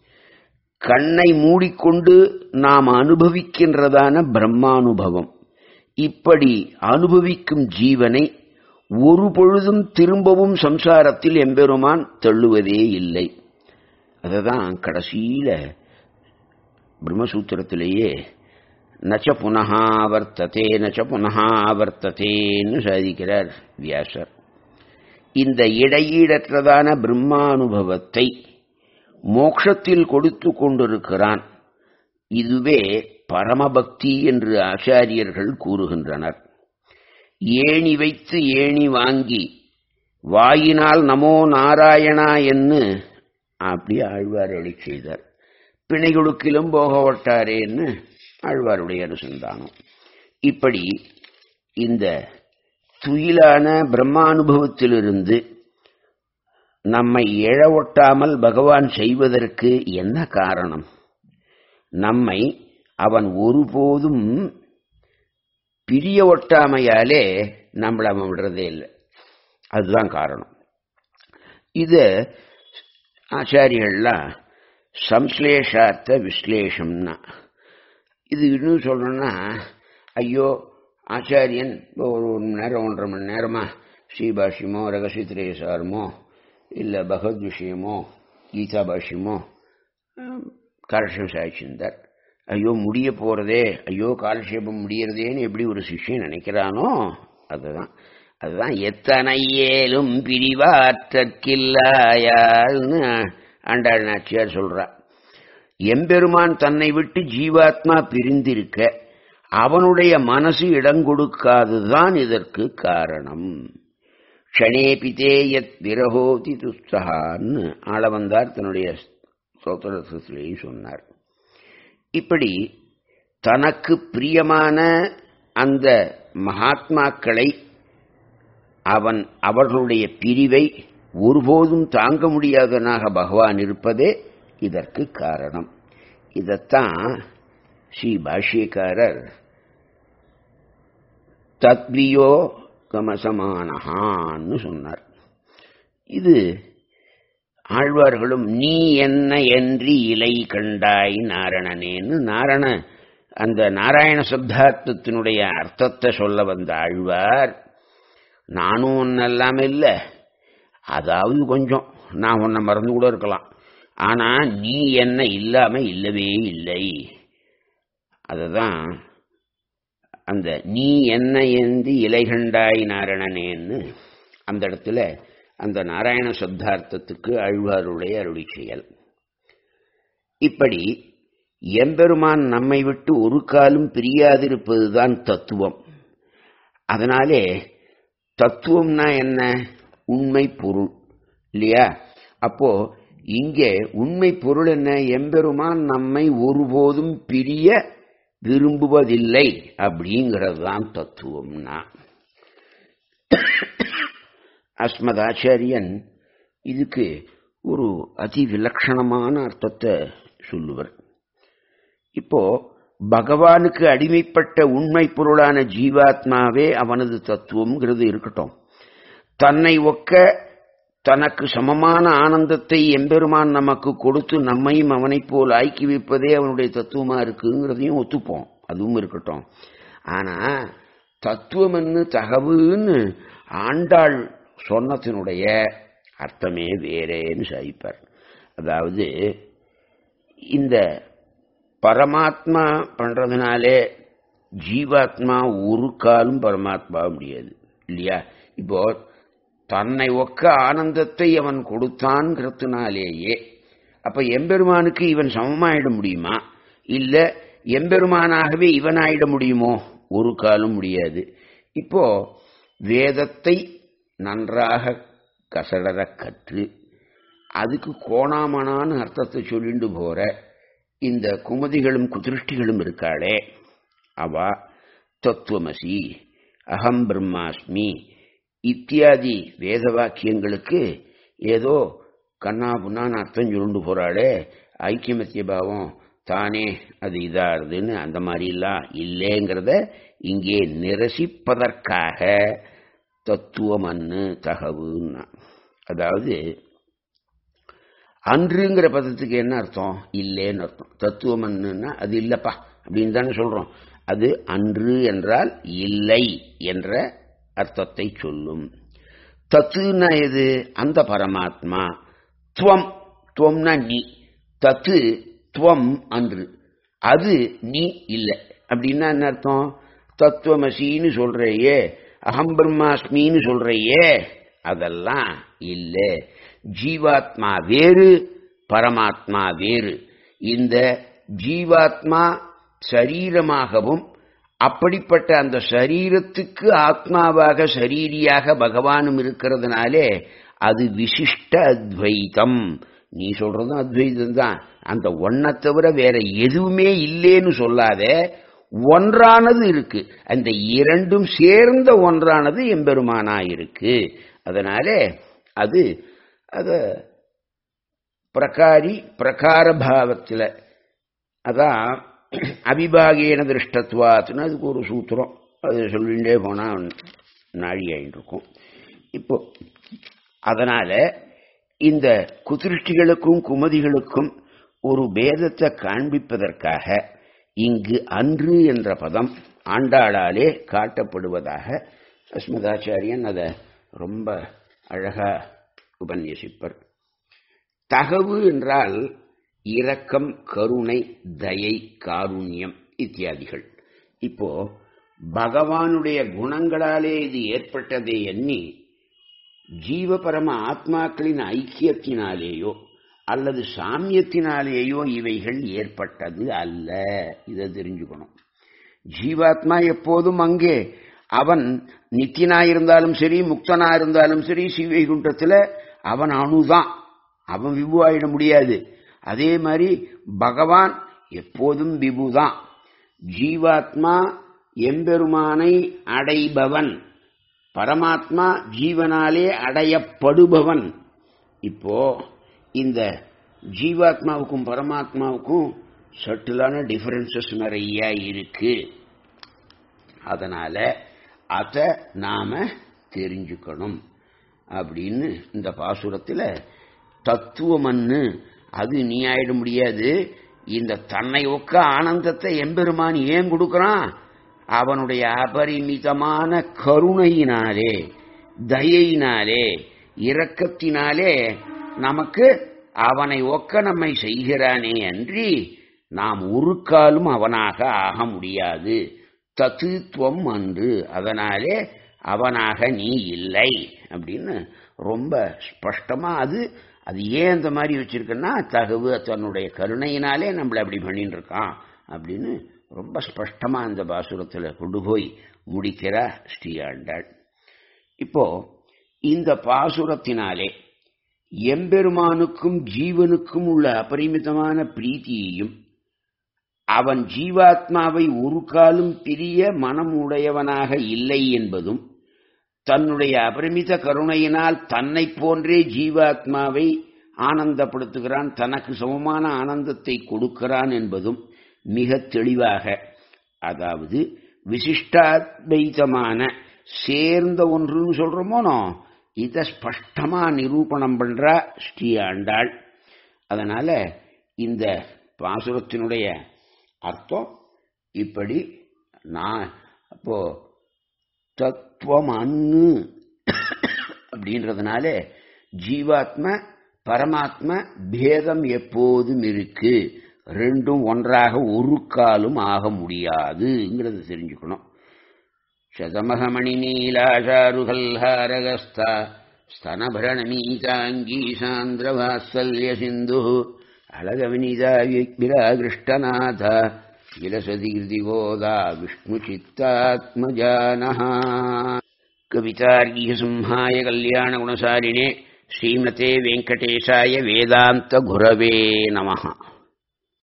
கண்ணை மூடிக்கொண்டு நாம் அனுபவிக்கின்றதான பிரம்மானுபவம் இப்படி அனுபவிக்கும் ஜீவனை ஒரு பொழுதும் திரும்பவும் சம்சாரத்தில் எம்பெருமான் தள்ளுவதே இல்லை அததான் கடைசியில பிரம்மசூத்திரத்திலேயே நச்ச புனகாவர்த்ததே நச்ச புனகாவர்த்ததேன்னு சாதிக்கிறார் வியாசர் இந்த இடையீடற்றதான பிரம்மானுபவத்தை மோட்சத்தில் கொடுத்து கொண்டிருக்கிறான் இதுவே பரமபக்தி என்று ஆச்சாரியர்கள் கூறுகின்றனர் ஏணி வைத்து ஏணி வாங்கி வாயினால் நமோ நாராயணா என்று அப்படி ஆழ்வார் அழி செய்தார் பிணைகளுக்கிலும் போக ஒட்டாரேன்னு ஆழ்வாருடைய அனுசந்தானம் இப்படி இந்த துயிலான பிரம்மானுபவத்திலிருந்து நம்மை எழ ஒட்டாமல் பகவான் செய்வதற்கு என்ன காரணம் நம்மை அவன் ஒருபோதும் பிரிய ஒட்டாமையாலே நம்மளை அவன் விடுறதே இல்லை அதுதான் காரணம் இது ஆச்சாரியர்கள்லாம் சம்ஸ்லேஷார்த்த விஸ்லேஷம்னா இது இன்னும் சொல்லணும்னா ஐயோ ஆச்சாரியன் ஒரு ஒரு மணி நேரம் ஒன்றரை மணி நேரமா ஸ்ரீபாஷ்யமோ ரகசியத்திரேசாரமோ இல்லை பகவத் விஷயமோ கீதா பாஷ்யமோ காலட்சேபம் சாய்ச்சிருந்தார் ஐயோ முடிய போறதே ஐயோ காலட்சேபம் முடியறதேன்னு எப்படி ஒரு சிஷ்யன் நினைக்கிறானோ அதுதான் அதுதான் எத்தனை ஏலும் பிரிவாற்றற்கில்லாயாள்னு ஆண்டாள் நாச்சியார் சொல்றா எம்பெருமான் தன்னை விட்டு ஜீவாத்மா பிரிந்திருக்க அவனுடைய மனசு இடம் கொடுக்காதுதான் இதற்கு காரணம் க்ஷணேபிதே யத் விரகோதி துஸ்தகான்னு ஆளவந்தார் தன்னுடைய ஸ்தோத்திரத்திலேயும் சொன்னார் இப்படி தனக்கு பிரியமான அந்த மகாத்மாக்களை அவன் அவர்களுடைய பிரிவை ஒருபோதும் தாங்க முடியாதனாக பகவான் இருப்பதே இதற்கு காரணம் இதைத்தான் ஸ்ரீ பாஷ்யக்காரர் தத்வியோ கமசமானஹான்னு சொன்னார் இது ஆழ்வார்களும் நீ என்ன என்று இலை கண்டாய் நாரணனேன்னு நாரண அந்த நாராயண சப்தார்த்தத்தினுடைய அர்த்தத்தை சொல்ல வந்த ஆழ்வார் நானும் ஒன்னெல்லாம் இல்லை அதாவது கொஞ்சம் நான் உன்னை மறந்து கூட இருக்கலாம் ஆனா நீ என்ன இல்லாம இல்லவே இல்லை அதுதான் அந்த நீ என்ன எந்தி இலைகண்டாய் நாரணனேன்னு அந்த இடத்துல அந்த நாராயண சப்தார்த்தத்துக்கு ஆழ்வாருடைய அருளி செயல் இப்படி எம்பெருமான் நம்மை விட்டு ஒரு காலும் பிரியாதிருப்பதுதான் தத்துவம் அதனாலே தத்துவம்னா என்ன உண்மை பொருள் இல்லையா அப்போ இங்கே உண்மை பொருள் என்ன எம்பெருமான் நம்மை ஒருபோதும் பிரிய விரும்புவதில்லை அப்படிங்கிறது தான் தத்துவம்னா அஸ்மதாச்சாரியன் இதுக்கு ஒரு அதி விலட்சணமான அர்த்தத்தை சொல்லுவர் இப்போ பகவானுக்கு அடிமைப்பட்ட உண்மை பொருளான ஜீவாத்மாவே அவனது தத்துவம்ங்கிறது இருக்கட்டும் தன்னை ஒக்க தனக்கு சமமான ஆனந்தத்தை எம்பெருமான் நமக்கு கொடுத்து நம்மையும் அவனைப் போல் ஆக்கி வைப்பதே அவனுடைய தத்துவமா இருக்குங்கிறதையும் ஒத்துப்போம் அதுவும் இருக்கட்டும் ஆனா தத்துவம்னு தகவுன்னு ஆண்டாள் சொன்னத்தினுடைய அர்த்தமே வேறேன்னு சாதிப்பார் அதாவது இந்த பரமாத்மா பண்றதுனாலே ஜீவாத்மா ஒரு காலும் பரமாத்மா முடியாது இல்லையா இப்போ தன்னை ஒக்க ஆனந்தத்தை அவன் கொடுத்தான்ங்கிறதுனாலேயே அப்ப எம்பெருமானுக்கு இவன் சமமாயிட முடியுமா இல்ல எம்பெருமானாகவே இவன் ஆயிட முடியுமோ ஒரு காலம் முடியாது இப்போ வேதத்தை நன்றாக கசடர கற்று அதுக்கு கோணாமனான்னு அர்த்தத்தை சொல்லிட்டு போற இந்த குமதிகளும் குதிருஷ்டிகளும் இருக்காளே அவ தத்துவமசி அகம் பிரம்மாஸ்மி இத்தியாதி வேத வாக்கியங்களுக்கு ஏதோ கண்ணா புண்ணான்னு அர்த்தம் சொல்லுண்டு போறாளே ஐக்கியமத்திய பாவம் தானே அது இதாகுதுன்னு அந்த மாதிரிலாம் இல்லைங்கிறத இங்கே நிரசிப்பதற்காக தத்துவமன்னு தகவுன்னா அதாவது அன்றுங்கிற பதத்துக்கு என்ன அர்த்தம் இல்லைன்னு அர்த்தம் தத்துவமன்னுன்னா அது இல்லப்பா அப்படின்னு தானே சொல்றோம் அது அன்று என்றால் இல்லை என்ற அர்த்தத்தை சொல்லும் தத்துனா எது அந்த பரமாத்மா துவம் துவம்னா நீ தத்து துவம் அன்று அது நீ இல்லை அப்படின்னா என்ன அர்த்தம் தத்துவமசின்னு சொல்றையே அகம் பிரம்மாஸ்மின்னு சொல்றையே அதெல்லாம் இல்லை ஜீவாத்மா வேறு பரமாத்மா வேறு இந்த ஜீவாத்மா சரீரமாகவும் அப்படிப்பட்ட அந்த சரீரத்துக்கு ஆத்மாவாக சரீரியாக பகவானும் இருக்கிறதுனாலே அது விசிஷ்ட அத்வைதம் நீ சொல்றதும் அத்வைதம் தான் அந்த ஒன்னை தவிர வேற எதுவுமே இல்லேன்னு சொல்லாத ஒன்றானது இருக்கு அந்த இரண்டும் சேர்ந்த ஒன்றானது எம்பெருமானா இருக்கு அதனாலே அது அத பிரகாரி பிரகார பாவத்தில் அதான் அபிபாகேன திருஷ்டத்வாத்துன்னு அதுக்கு ஒரு சூத்திரம் அது சொல்லிகிட்டே போனால் நாழி ஆயிட்டு இருக்கும் இப்போ அதனால இந்த குதிருஷ்டிகளுக்கும் குமதிகளுக்கும் ஒரு பேதத்தை காண்பிப்பதற்காக இங்கு அன்று என்ற பதம் ஆண்டாளாலே காட்டப்படுவதாக அஸ்மதாச்சாரியன் அதை ரொம்ப அழகா உபன்யசிப்பர் தகவு என்றால் இரக்கம் கருணை தயை காருண்யம் இத்தியாதிகள் இப்போ பகவானுடைய குணங்களாலே இது ஏற்பட்டதை எண்ணி ஜீவபரம ஆத்மாக்களின் ஐக்கியத்தினாலேயோ அல்லது சாமியத்தினாலேயோ இவைகள் ஏற்பட்டது அல்ல இதை தெரிஞ்சுக்கணும் ஜீவாத்மா எப்போதும் அங்கே அவன் நித்தியனாயிருந்தாலும் சரி முக்தனா இருந்தாலும் சரி சிவைகுண்டத்தில் அவன் அணுதான் அவன் விபுவாயிட முடியாது அதே மாதிரி பகவான் எப்போதும் விபுதான் ஜீவாத்மா எம்பெருமானை அடைபவன் பரமாத்மா ஜீவனாலே அடையப்படுபவன் இப்போ இந்த ஜீவாத்மாவுக்கும் பரமாத்மாவுக்கும் சட்டிலான டிஃபரன்சஸ் நிறைய இருக்கு அதனால அதை நாம தெரிஞ்சுக்கணும் அப்படின்னு இந்த பாசுரத்தில் தத்துவமன்னு அது நீ ஆயிட முடியாது இந்த தன்னை ஒக்க ஆனந்தத்தை எம்பெருமான் ஏன் கொடுக்கறான் அவனுடைய அபரிமிதமான கருணையினாலே தயையினாலே இரக்கத்தினாலே நமக்கு அவனை ஒக்க நம்மை செய்கிறானே அன்றி நாம் ஒரு காலும் அவனாக ஆக முடியாது தத்துவம் அன்று அதனாலே அவனாக நீ இல்லை அப்படின்னு ரொம்ப ஸ்பஷ்டமா அது அது ஏன் அந்த மாதிரி வச்சிருக்குன்னா தகவு தன்னுடைய கருணையினாலே நம்மளை அப்படி பண்ணிட்டு இருக்கான் அப்படின்னு ரொம்ப ஸ்பஷ்டமா அந்த பாசுரத்தில் கொண்டு போய் முடிக்கிறா ஸ்ரீஆண்டாள் இப்போ இந்த பாசுரத்தினாலே எம்பெருமானுக்கும் ஜீவனுக்கும் உள்ள அபரிமிதமான பிரீத்தியையும் அவன் ஜீவாத்மாவை ஒரு காலும் பிரிய மனம் உடையவனாக இல்லை என்பதும் தன்னுடைய அபரிமித கருணையினால் தன்னை போன்றே ஜீவாத்மாவை ஆனந்தப்படுத்துகிறான் தனக்கு சமமான ஆனந்தத்தை கொடுக்கிறான் என்பதும் மிக தெளிவாக அதாவது விசிஷ்டாத்வைதமான சேர்ந்த ஒன்றுன்னு சொல்றோமோனோ இதை ஸ்பஷ்டமா நிரூபணம் பண்றா ஸ்ரீ ஆண்டாள் அதனால இந்த பாசுரத்தினுடைய அர்த்தம் இப்படி நான் அப்போ தத்துவம் அன்னு அப்படின்றதுனால ஜீவாத்ம பரமாத்ம பேதம் எப்போதும் இருக்கு ரெண்டும் ஒன்றாக ஒரு காலும் ஆக முடியாதுங்கிறத தெரிஞ்சுக்கணும் சதமகமணி நீலாஷாருகல்ஹாரகஸ்தா स्तनभरणमीताङ्गी सान्द्रवात्सल्य सिन्धुः अलगविनिता विराकृष्टनाथ विलसति कृतिगोदा विष्णुचित्तात्मजानः कवितार्गीयसिंहाय कल्याणगुणसारिणे श्रीमते वेङ्कटेशाय वेदान्तगुरवे नमः